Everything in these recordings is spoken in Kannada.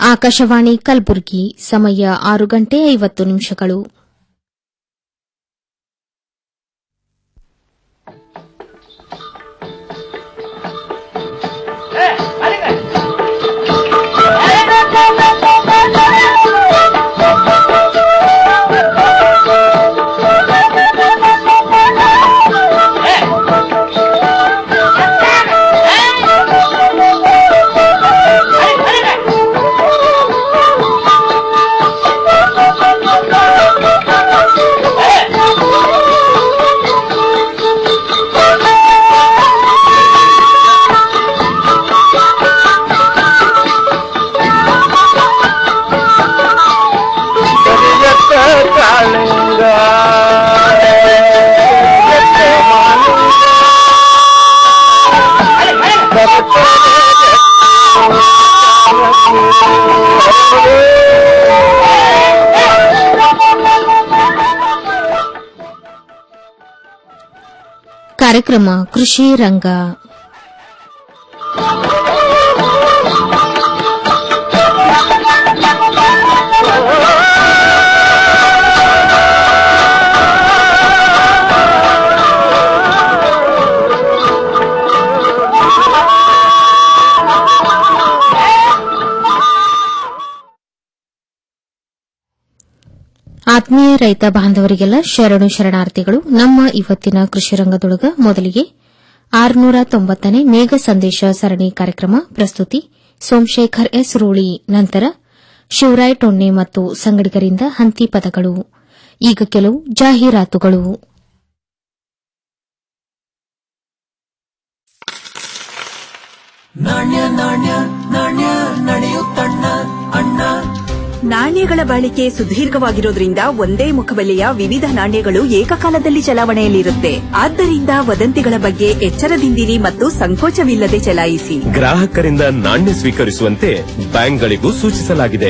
ಆಕಾಶವಾಣಿ ಕಲಬುರಗಿ ಸಮಯ ಆರು ಗಂಟೆ ಐವತ್ತು ನಿಮಿಷಗಳು ಕಾರ್ಯಕ್ರಮ ಕೃಷಿ ರಂಗ ಆತ್ಮೀಯ ರೈತ ಬಾಂಧವರಿಗೆಲ್ಲ ಶರಣು ಶರಣಾರ್ಥಿಗಳು ನಮ್ಮ ಇವತ್ತಿನ ಕೃಷಿ ರಂಗದೊಳಗ ಮೊದಲಿಗೆ ಆರುನೂರ ತೊಂಬತ್ತನೇ ಮೇಘ ಸಂದೇಶ ಸರಣಿ ಕಾರ್ಯಕ್ರಮ ಪ್ರಸ್ತುತಿ ಸೋಮಶೇಖರ್ ಎಸ್ ರೂಳಿ ನಂತರ ಶಿವರಾಯ್ ಟೊಣ್ಣೆ ಮತ್ತು ಸಂಗಡಿಗರಿಂದ ಹಂತಿ ಪದಗಳು ಈಗ ಕೆಲವು ಜಾಹೀರಾತುಗಳು ನಾಣ್ಯ ನಾಣ್ಯ ನಾಣ್ಯ ನಡೆಯುತ್ತಣ್ಣ ಅಣ್ಣ ನಾಣ್ಯಗಳ ಬಾಳಿಕೆ ಸುದೀರ್ಘವಾಗಿರೋದ್ರಿಂದ ಒಂದೇ ಮುಖಬೆಲೆಯ ವಿವಿಧ ನಾಣ್ಯಗಳು ಏಕಕಾಲದಲ್ಲಿ ಚಲಾವಣೆಯಲ್ಲಿರುತ್ತೆ ಆದ್ದರಿಂದ ವದಂತಿಗಳ ಬಗ್ಗೆ ಎಚ್ಚರದಿಂದಿರಿ ಮತ್ತು ಸಂಕೋಚವಿಲ್ಲದೆ ಚಲಾಯಿಸಿ ಗ್ರಾಹಕರಿಂದ ನಾಣ್ಯ ಸ್ವೀಕರಿಸುವಂತೆ ಬ್ಯಾಂಕ್ಗಳಿಗೂ ಸೂಚಿಸಲಾಗಿದೆ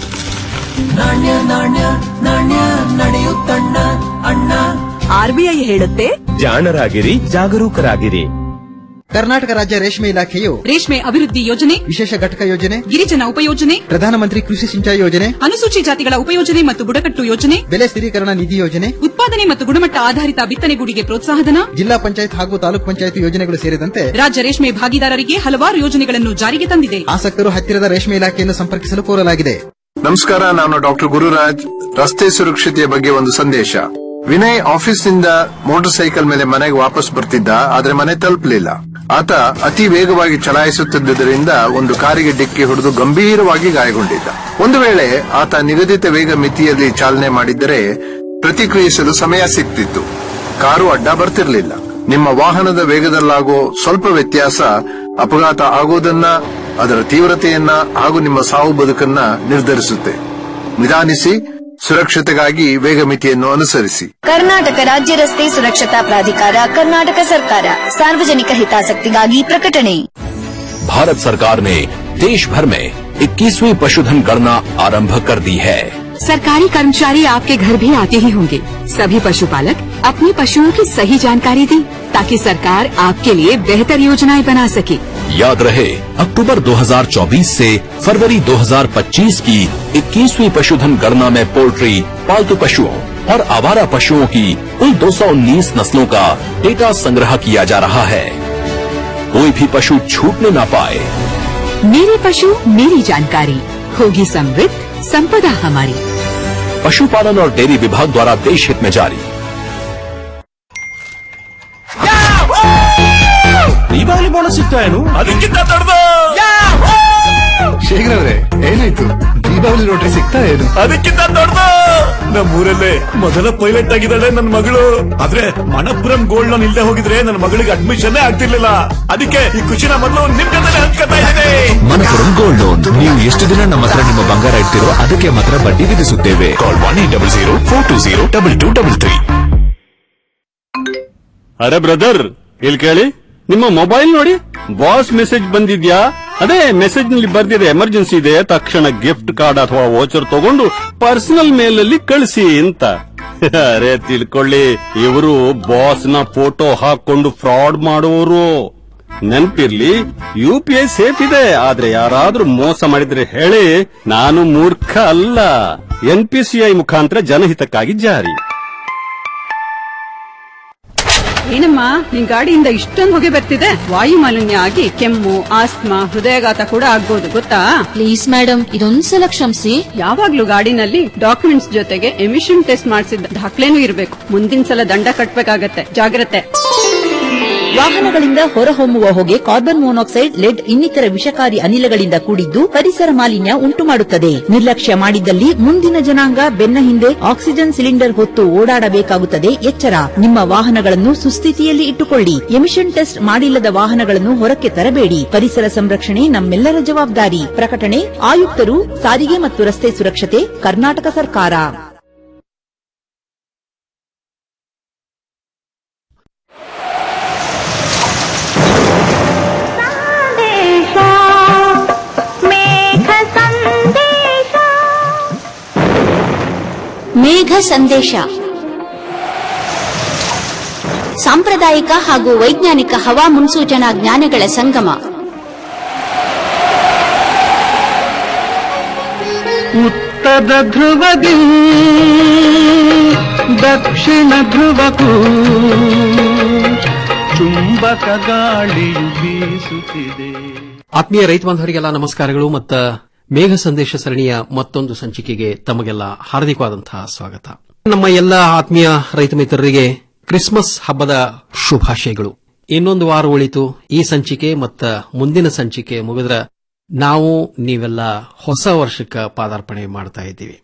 ನಾಣ್ಯ ನಾಣ್ಯ ನಾಣ್ಯ ನಡೆಯುತ್ತಣ್ಣ ಅಣ್ಣ ಆರ್ಬಿಐ ಹೇಳುತ್ತೆ ಜಾಣರಾಗಿರಿ ಜಾಗರೂಕರಾಗಿರಿ ಕರ್ನಾಟಕ ರಾಜ್ಯ ರೇಷ್ಮೆ ಇಲಾಖೆಯು ರೇಷ್ಮೆ ಅಭಿವೃದ್ಧಿ ಯೋಜನೆ ವಿಶೇಷ ಘಟಕ ಯೋಜನೆ ಗಿರಿಜನ ಉಪಯೋಜನೆ ಪ್ರಧಾನಮಂತ್ರಿ ಕೃಷಿ ಸಿಂಚಾಯಿ ಯೋಜನೆ ಅನುಸೂಚಿ ಜಾತಿಗಳ ಉಪಯೋಜನೆ ಮತ್ತು ಬುಡಕಟ್ಟು ಯೋಜನೆ ಬೆಲೆ ಸ್ಥಿರೀಕರಣ ನಿಧಿ ಯೋಜನೆ ಉತ್ಪಾದನೆ ಮತ್ತು ಗುಣಮಟ್ಟ ಆಧಾರಿತ ಬಿತ್ತನೆಗೂಡಿಗೆ ಪ್ರೋತ್ಸಾಹಧನ ಜಿಲ್ಲಾ ಪಂಚಾಯತ್ ಹಾಗೂ ತಾಲೂಕ್ ಪಂಚಾಯತ್ ಯೋಜನೆಗಳು ಸೇರಿದಂತೆ ರಾಜ್ಯ ರೇಷ್ಮೆ ಭಾಗಿದಾರರಿಗೆ ಹಲವಾರು ಯೋಜನೆಗಳನ್ನು ಜಾರಿಗೆ ತಂದಿದೆ ಆಸಕ್ತರು ಹತ್ತಿರದ ರೇಷ್ಮೆ ಇಲಾಖೆಯನ್ನು ಸಂಪರ್ಕಿಸಲು ಕೋರಲಾಗಿದೆ ನಮಸ್ಕಾರ ನಾನು ಡಾಕ್ಟರ್ ಗುರುರಾಜ್ ರಸ್ತೆ ಸುರಕ್ಷತೆಯ ಬಗ್ಗೆ ಒಂದು ಸಂದೇಶ ವಿನಯ್ ಆಫೀಸ್ನಿಂದ ಮೋಟಾರ್ ಸೈಕಲ್ ಮೇಲೆ ಮನೆಗೆ ವಾಪಸ್ ಬರ್ತಿದ್ದ ಆದ್ರೆ ಮನೆ ತಲುಪಲಿಲ್ಲ ಆತ ಅತಿ ವೇಗವಾಗಿ ಚಲಾಯಿಸುತ್ತಿದ್ದರಿಂದ ಒಂದು ಕಾರಿಗೆ ಡಿಕ್ಕಿ ಹೊಡೆದು ಗಂಭೀರವಾಗಿ ಗಾಯಗೊಂಡಿದ್ದ ಒಂದು ವೇಳೆ ಆತ ನಿಗದಿತ ವೇಗ ಮಿತಿಯಲ್ಲಿ ಚಾಲನೆ ಮಾಡಿದ್ದರೆ ಪ್ರತಿಕ್ರಿಯಿಸಲು ಸಮಯ ಸಿಗ್ತಿತ್ತು ಕಾರು ಅಡ್ಡ ಬರ್ತಿರ್ಲಿಲ್ಲ ನಿಮ್ಮ ವಾಹನದ ವೇಗದಲ್ಲಾಗೋ ಸ್ವಲ್ಪ ವ್ಯತ್ಯಾಸ ಅಪಘಾತ ಆಗೋದನ್ನ ಅದರ ತೀವ್ರತೆಯನ್ನ ಹಾಗೂ ನಿಮ್ಮ ಸಾವು ಬದುಕನ್ನ ನಿರ್ಧರಿಸುತ್ತೆ ನಿಧಾನಿಸಿ ಸುರಕ್ಷತೆಗಾಗಿ ವೇಗ ಮಿತಿಯನ್ನು ಅನುಸರಿಸಿ ಕರ್ನಾಟಕ ರಾಜ್ಯ ರಸ್ತೆ ಸುರಕ್ಷತಾ ಪ್ರಾಧಿಕಾರ ಕರ್ನಾಟಕ ಸರ್ಕಾರ ಸಾರ್ವಜನಿಕ ಹಿತಾಸಕ್ತಿಗಾಗಿ ಪ್ರಕಟಣೆ भारत सरकार ने देश भर में 21वीं पशुधन गणना आरंभ कर दी है सरकारी कर्मचारी आपके घर भी आते ही होंगे सभी पशुपालक अपने पशुओं की सही जानकारी दें ताकि सरकार आपके लिए बेहतर योजनाएं बना सके याद रहे अक्टूबर 2024 से फरवरी 2025 की 21वीं पशुधन गणना में पोल्ट्री पालतू पशुओं और आवारा पशुओं की कुल 219 नस्लों का डेटा संग्रह किया जा रहा है कोई भी पशु छूटने ना पाए मेरे पशु मेरी जानकारी होगी समृद्ध संपदा हमारी पशुपालन और डेयरी विभाग द्वारा देश हित में जारी ದೀಪಾವಳಿ ಬೋನಸ್ ಸಿಗ್ತಾ ಏನು ಅದಕ್ಕಿಂತ ದೊಡ್ಡದು ಶೇಖರವ್ರೆ ಏನಾಯ್ತು ದೀಪಾವಳಿ ರೋಟ್ರಿ ಸಿಗ್ತಾ ಏನು ಅದಕ್ಕಿಂತ ದೊಡ್ಡದು ನಮ್ಮೂರಲ್ಲೇ ಮೊದಲ ಪೈಲಟ್ ಆಗಿದ್ದಾಳೆ ನನ್ನ ಮಗಳು ಆದ್ರೆ ಮಣಪುರಂ ಗೋಲ್ಡ್ ಲೋನ್ ಇಲ್ಲದೆ ಹೋಗಿದ್ರೆ ನನ್ನ ಮಗಳಿಗೆ ಅಡ್ಮಿಷನ್ ಆಗ್ತಿರ್ಲಿಲ್ಲ ಅದಕ್ಕೆ ಈ ಖುಷಿನ ಮೊದಲು ನಿಮ್ ಜೊತೆ ಹಂಚ್ಕೊತಾ ಇದ್ದೇನೆ ಮನಪುರಂ ಗೋಲ್ಡ್ ಲೋನ್ ನೀವು ಎಷ್ಟು ದಿನ ನಮ್ಮ ಹತ್ರ ನಿಮ್ಮ ಬಂಗಾರ ಇಡ್ತಿರೋ ಅದಕ್ಕೆ ಮಾತ್ರ ಬಡ್ಡಿ ವಿಧಿಸುತ್ತೇವೆ call one eight double zero four two zero double two double three ಅರೆ ಬ್ರದರ್ ಇಲ್ಲಿ ಕೇಳಿ ನಿಮ್ಮ ಮೊಬೈಲ್ ನೋಡಿ ಬಾಸ್ ಮೆಸೇಜ್ ಬಂದಿದ್ಯಾ ಅದೇ ಮೆಸೇಜ್ ನಲ್ಲಿ ಬರ್ದಿದೆ ಎಮರ್ಜೆನ್ಸಿ ಇದೆ ತಕ್ಷಣ ಗಿಫ್ಟ್ ಕಾರ್ಡ್ ಅಥವಾ ವೋಚರ್ ತಗೊಂಡು ಪರ್ಸನಲ್ ಮೇಲ್ ಅಲ್ಲಿ ಕಳಿಸಿ ಅಂತ ಅರೆ ತಿಳ್ಕೊಳ್ಳಿ ಇವರು ಬಾಸ್ ನ ಫೋಟೋ ಹಾಕೊಂಡು ಫ್ರಾಡ್ ಮಾಡುವವರು ನೆನ್ಪಿರ್ಲಿ ಯು ಪಿ ಐ ಸೇಫ್ ಇದೆ ಆದ್ರೆ ಯಾರಾದ್ರೂ ಮೋಸ ಮಾಡಿದ್ರೆ ಹೇಳಿ ನಾನು ಮೂರ್ಖ ಅಲ್ಲ ಎನ್ ಪಿ ಸಿ ಐ ಮುಖಾಂತರ ಜನಹಿತಕ್ಕಾಗಿ ಜಾರಿ ಏನಮ್ಮ ನಿನ್ ಗಾಡಿಯಿಂದ ಇಷ್ಟೊಂದು ಹೊಗೆ ಬರ್ತಿದೆ ವಾಯು ಮಾಲಿನ್ಯ ಆಗಿ ಕೆಮ್ಮು ಆಸ್ತಮಾ ಹೃದಯಾಘಾತ ಕೂಡ ಆಗ್ಬೋದು ಗೊತ್ತಾ ಪ್ಲೀಸ್ ಮೇಡಮ್ ಇದೊಂದ್ಸಲ ಕ್ಷಮಿಸಿ ಯಾವಾಗ್ಲೂ ಗಾಡಿನಲ್ಲಿ ಡಾಕ್ಯುಮೆಂಟ್ಸ್ ಜೊತೆಗೆ ಎಮಿಷನ್ ಟೆಸ್ಟ್ ಮಾಡಿಸಿದ ದಾಖಲೆನೂ ಇರಬೇಕು ಮುಂದಿನ ಸಲ ದಂಡ ಕಟ್ಬೇಕಾಗತ್ತೆ ಜಾಗ್ರತೆ ವಾಹನಗಳಿಂದ ಹೊರಹೊಮ್ಮುವ ಹೊಗೆ ಕಾರ್ಬನ್ ಮೊನಾಕ್ಸೈಡ್ ಲೆಡ್ ಇನ್ನಿತರ ವಿಷಕಾರಿ ಅನಿಲಗಳಿಂದ ಕೂಡಿದ್ದು ಪರಿಸರ ಮಾಲಿನ್ಯ ಉಂಟುಮಾಡುತ್ತದೆ ನಿರ್ಲಕ್ಷ್ಯ ಮಾಡಿದ್ದಲ್ಲಿ ಮುಂದಿನ ಜನಾಂಗ ಬೆನ್ನ ಹಿಂದೆ ಆಕ್ಸಿಜನ್ ಸಿಲಿಂಡರ್ ಹೊತ್ತು ಓಡಾಡಬೇಕಾಗುತ್ತದೆ ಎಚ್ಚರ ನಿಮ್ಮ ವಾಹನಗಳನ್ನು ಸುಸ್ಥಿತಿಯಲ್ಲಿ ಇಟ್ಟುಕೊಳ್ಳಿ ಎಮಿಷನ್ ಟೆಸ್ಟ್ ಮಾಡಿಲ್ಲದ ವಾಹನಗಳನ್ನು ಹೊರಕ್ಕೆ ತರಬೇಡಿ ಪರಿಸರ ಸಂರಕ್ಷಣೆ ನಮ್ಮೆಲ್ಲರ ಜವಾಬ್ದಾರಿ ಪ್ರಕಟಣೆ ಆಯುಕ್ತರು ಸಾರಿಗೆ ಮತ್ತು ರಸ್ತೆ ಸುರಕ್ಷತೆ ಕರ್ನಾಟಕ ಸರ್ಕಾರ ಮೇಘ ಸಂದೇಶ ಸಾಂಪ್ರದಾಯಿಕ ಹಾಗೂ ವೈಜ್ಞಾನಿಕ ಹವಾ ಮುನ್ಸೂಚನಾ ಜ್ಞಾನಗಳ ಸಂಗಮ ಉತ್ತರ ಧ್ರುವದಿ ದಕ್ಷಿಣ ಧ್ರುವಕ್ಕೂ ಚುಂಬಕ ಗಾಳಿಯು ಬೀಸುತ್ತಿದೆ ಆತ್ಮೀಯ ರೈತ ಬಾಂಧವರಿಗೆಲ್ಲ ನಮಸ್ಕಾರಗಳು ಮತ್ತ ಮೇಘ ಸಂದೇಶ ಸರಣಿಯ ಮತ್ತೊಂದು ಸಂಚಿಕೆಗೆ ತಮಗೆಲ್ಲ ಹಾರ್ದಿಕವಾದಂತಹ ಸ್ವಾಗತ ನಮ್ಮ ಎಲ್ಲ ಆತ್ಮೀಯ ರೈತ ಮಿತ್ರರಿಗೆ ಕ್ರಿಸ್ಮಸ್ ಹಬ್ಬದ ಶುಭಾಶಯಗಳು ಇನ್ನೊಂದು ವಾರ ಉಳಿತು ಈ ಸಂಚಿಕೆ ಮತ್ತ ಮುಂದಿನ ಸಂಚಿಕೆ ಮುಗಿದ್ರ ನಾವು ನೀವೆಲ್ಲ ಹೊಸ ವರ್ಷಕ್ಕೆ ಪಾದಾರ್ಪಣೆ ಮಾಡ್ತಾ ಇದ್ದೀವಿ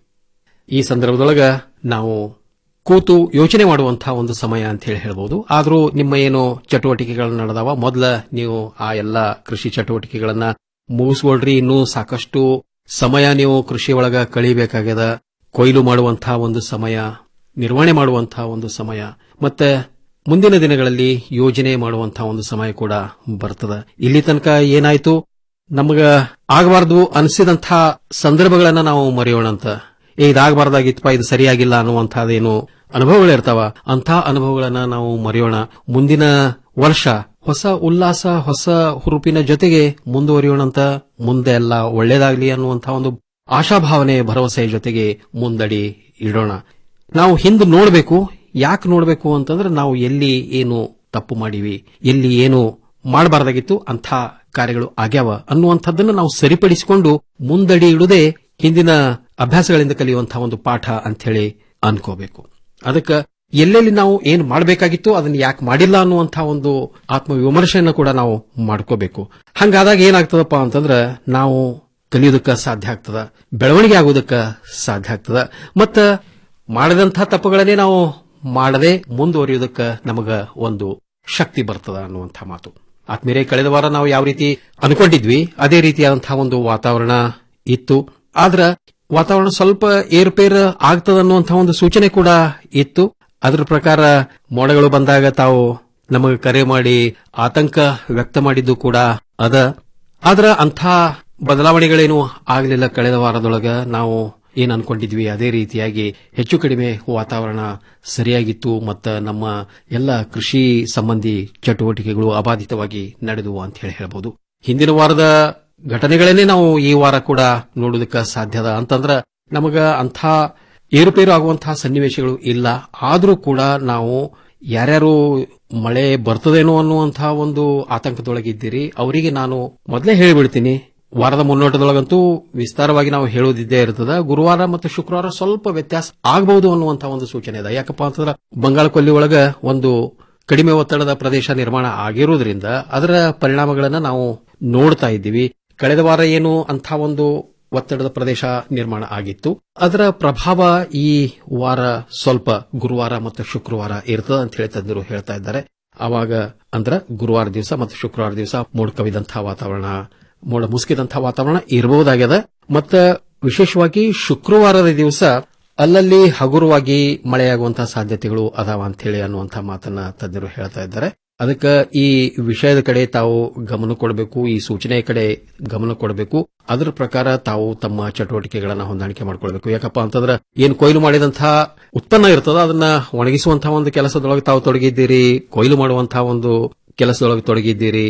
ಈ ಸಂದರ್ಭದೊಳಗ ನಾವು ಕೂತು ಯೋಚನೆ ಮಾಡುವಂತಹ ಒಂದು ಸಮಯ ಅಂತ ಹೇಳಿ ಹೇಳ್ಬೋದು ಆದರೂ ನಿಮ್ಮ ಏನು ಚಟುವಟಿಕೆಗಳು ನಡೆದವ ಮೊದಲ ನೀವು ಆ ಎಲ್ಲ ಕೃಷಿ ಚಟುವಟಿಕೆಗಳನ್ನ ಮುಗಿಸ್ಕೊಳ್ರಿ ಇನ್ನೂ ಸಾಕಷ್ಟು ಸಮಯ ನೀವು ಕೃಷಿ ಒಳಗ ಕಳಿಬೇಕಾಗ್ಯದ ಕೊಯ್ಲು ಮಾಡುವಂತಹ ಒಂದು ಸಮಯ ನಿರ್ವಹಣೆ ಮಾಡುವಂತಹ ಒಂದು ಸಮಯ ಮತ್ತೆ ಮುಂದಿನ ದಿನಗಳಲ್ಲಿ ಯೋಜನೆ ಮಾಡುವಂತಹ ಒಂದು ಸಮಯ ಕೂಡ ಬರ್ತದ ಇಲ್ಲಿ ತನಕ ಏನಾಯ್ತು ನಮಗ ಆಗಬಾರ್ದು ಅನಿಸಿದಂತಹ ಸಂದರ್ಭಗಳನ್ನ ನಾವು ಮರೆಯೋಣಂತ ಏ ಇದಾಗಬಾರ್ದಾಗಿತ್ತಪ್ಪ ಇದು ಸರಿಯಾಗಿಲ್ಲ ಅನ್ನುವಂತಹದ್ದೇನು ಅನುಭವಗಳಿರ್ತಾವ ಅಂಥ ಅನುಭವಗಳನ್ನ ನಾವು ಮರೆಯೋಣ ಮುಂದಿನ ವರ್ಷ ಹೊಸ ಉಲ್ಲಾಸ ಹೊಸ ಹುರುಪಿನ ಜೊತೆಗೆ ಮುಂದುವರಿಯೋಣಂತ ಮುಂದೆ ಎಲ್ಲ ಒಳ್ಳೇದಾಗ್ಲಿ ಅನ್ನುವಂತಹ ಒಂದು ಆಶಾಭಾವನೆ ಭರವಸೆ ಜೊತೆಗೆ ಮುಂದಡಿ ಇಡೋಣ ನಾವು ಹಿಂದೆ ನೋಡಬೇಕು ಯಾಕೆ ನೋಡಬೇಕು ಅಂತಂದ್ರೆ ನಾವು ಎಲ್ಲಿ ಏನು ತಪ್ಪು ಮಾಡಿವಿ ಎಲ್ಲಿ ಏನು ಮಾಡಬಾರ್ದಾಗಿತ್ತು ಅಂಥ ಕಾರ್ಯಗಳು ಆಗ್ಯಾವ ಅನ್ನುವಂಥದ್ದನ್ನು ನಾವು ಸರಿಪಡಿಸಿಕೊಂಡು ಮುಂದಡಿ ಇಡುದೇ ಹಿಂದಿನ ಅಭ್ಯಾಸಗಳಿಂದ ಕಲಿಯುವಂತಹ ಒಂದು ಪಾಠ ಅಂತ ಹೇಳಿ ಅನ್ಕೋಬೇಕು ಅದಕ್ಕೆ ಎಲ್ಲೆಲ್ಲಿ ನಾವು ಏನ್ ಮಾಡಬೇಕಾಗಿತ್ತು ಅದನ್ನ ಯಾಕೆ ಮಾಡಿಲ್ಲ ಅನ್ನುವಂತಹ ಒಂದು ಆತ್ಮವಿಮರ್ಶೆಯನ್ನು ಕೂಡ ನಾವು ಮಾಡ್ಕೋಬೇಕು ಹಂಗಾದಾಗ ಏನಾಗ್ತದಪ್ಪ ಅಂತಂದ್ರ ನಾವು ಕಲಿಯೋದಕ್ಕ ಸಾಧ್ಯ ಆಗ್ತದ ಬೆಳವಣಿಗೆ ಆಗೋದಕ್ಕ ಸಾಧ್ಯ ಆಗ್ತದ ಮತ್ತ ಮಾಡದಂತಹ ತಪ್ಪುಗಳನ್ನೇ ನಾವು ಮಾಡದೆ ಮುಂದುವರಿಯೋದಕ್ಕ ನಮಗ ಒಂದು ಶಕ್ತಿ ಬರ್ತದ ಅನ್ನುವಂಥ ಮಾತು ಆತ್ಮೀಯರೇ ಕಳೆದ ವಾರ ನಾವು ಯಾವ ರೀತಿ ಅನ್ಕೊಂಡಿದ್ವಿ ಅದೇ ರೀತಿಯಾದಂತಹ ಒಂದು ವಾತಾವರಣ ಇತ್ತು ಆದ್ರ ವಾತಾವರಣ ಸ್ವಲ್ಪ ಏರುಪೇರು ಆಗ್ತದ ಅನ್ನುವಂತಹ ಒಂದು ಸೂಚನೆ ಕೂಡ ಇತ್ತು ಅದರ ಪ್ರಕಾರ ಮೋಡಗಳು ಬಂದಾಗ ತಾವು ನಮಗೆ ಕರೆ ಮಾಡಿ ಆತಂಕ ವ್ಯಕ್ತ ಮಾಡಿದ್ದು ಕೂಡ ಅದ ಆದ್ರ ಅಂಥ ಬದಲಾವಣೆಗಳೇನು ಆಗಲಿಲ್ಲ ಕಳೆದ ವಾರದೊಳಗ ನಾವು ಏನ್ ಅನ್ಕೊಂಡಿದ್ವಿ ಅದೇ ರೀತಿಯಾಗಿ ಹೆಚ್ಚು ಕಡಿಮೆ ವಾತಾವರಣ ಸರಿಯಾಗಿತ್ತು ಮತ್ತ ನಮ್ಮ ಎಲ್ಲ ಕೃಷಿ ಸಂಬಂಧಿ ಚಟುವಟಿಕೆಗಳು ಅಬಾಧಿತವಾಗಿ ನಡೆದುವು ಅಂತ ಹೇಳಿ ಹೇಳಬಹುದು ಹಿಂದಿನ ವಾರದ ಘಟನೆಗಳನ್ನೇ ನಾವು ಈ ವಾರ ಕೂಡ ನೋಡೋದಕ್ಕೆ ಸಾಧ್ಯದ ಅಂತಂದ್ರ ನಮಗ ಅಂಥ ಏರುಪೇರು ಆಗುವಂತಹ ಸನ್ನಿವೇಶಗಳು ಇಲ್ಲ ಆದರೂ ಕೂಡ ನಾವು ಯಾರ್ಯಾರು ಮಳೆ ಬರ್ತದೇನೋ ಅನ್ನುವಂತಹ ಒಂದು ಆತಂಕದೊಳಗಿದ್ದೀರಿ ಅವರಿಗೆ ನಾನು ಮೊದಲೇ ಹೇಳಿಬಿಡ್ತೀನಿ ವಾರದ ಮುನ್ನೋಟದೊಳಗಂತೂ ವಿಸ್ತಾರವಾಗಿ ನಾವು ಹೇಳೋದಿದ್ದೇ ಇರ್ತದ ಗುರುವಾರ ಮತ್ತು ಶುಕ್ರವಾರ ಸ್ವಲ್ಪ ವ್ಯತ್ಯಾಸ ಆಗಬಹುದು ಅನ್ನುವಂತಹ ಒಂದು ಸೂಚನೆ ಇದೆ ಯಾಕಪ್ಪ ಅಂತಂದ್ರೆ ಬಂಗಾಳ ಕೊಲ್ಲಿ ಒಳಗ ಒಂದು ಕಡಿಮೆ ಒತ್ತಡದ ಪ್ರದೇಶ ನಿರ್ಮಾಣ ಆಗಿರುವುದರಿಂದ ಅದರ ಪರಿಣಾಮಗಳನ್ನ ನಾವು ನೋಡ್ತಾ ಇದ್ದೀವಿ ಕಳೆದ ವಾರ ಏನು ಅಂಥ ಒಂದು ಒತ್ತಡದ ಪ್ರದೇಶ ನಿರ್ಮಾಣ ಆಗಿತ್ತು ಅದರ ಪ್ರಭಾವ ಈ ವಾರ ಸ್ವಲ್ಪ ಗುರುವಾರ ಮತ್ತು ಶುಕ್ರವಾರ ಇರ್ತದ ಅಂತ ಹೇಳಿ ತಜ್ಞರು ಹೇಳ್ತಾ ಇದ್ದಾರೆ ಆವಾಗ ಅಂದ್ರ ಗುರುವಾರ ದಿವಸ ಮತ್ತು ಶುಕ್ರವಾರ ದಿವಸ ಮೋಡ ಕವಿದಂತಹ ವಾತಾವರಣ ಮೋಡ ಮುಸುಕಿದಂತಹ ವಾತಾವರಣ ಇರಬಹುದಾಗ್ಯದ ಮತ್ತ ವಿಶೇಷವಾಗಿ ಶುಕ್ರವಾರದ ದಿವಸ ಅಲ್ಲಲ್ಲಿ ಹಗುರವಾಗಿ ಮಳೆಯಾಗುವಂತಹ ಸಾಧ್ಯತೆಗಳು ಅದಾವ ಅಂತ ಹೇಳಿ ಅನ್ನುವಂತಹ ಮಾತನ್ನ ತಜ್ಞರು ಹೇಳ್ತಾ ಇದ್ದಾರೆ ಅದಕ್ಕೆ ಈ ವಿಷಯದ ಕಡೆ ತಾವು ಗಮನ ಕೊಡಬೇಕು ಈ ಸೂಚನೆಯ ಕಡೆ ಗಮನ ಕೊಡಬೇಕು ಅದರ ಪ್ರಕಾರ ತಾವು ತಮ್ಮ ಚಟುವಟಿಕೆಗಳನ್ನ ಹೊಂದಾಣಿಕೆ ಮಾಡ್ಕೊಳ್ಬೇಕು ಯಾಕಪ್ಪ ಅಂತಂದ್ರೆ ಏನು ಕೊಯ್ಲು ಮಾಡಿದಂತಹ ಉತ್ಪನ್ನ ಇರ್ತದ ಅದನ್ನ ಒಣಗಿಸುವಂತಹ ಒಂದು ಕೆಲಸದೊಳಗೆ ತಾವು ತೊಡಗಿದ್ದೀರಿ ಕೊಯ್ಲು ಮಾಡುವಂತಹ ಒಂದು ಕೆಲಸದೊಳಗೆ ತೊಡಗಿದ್ದೀರಿ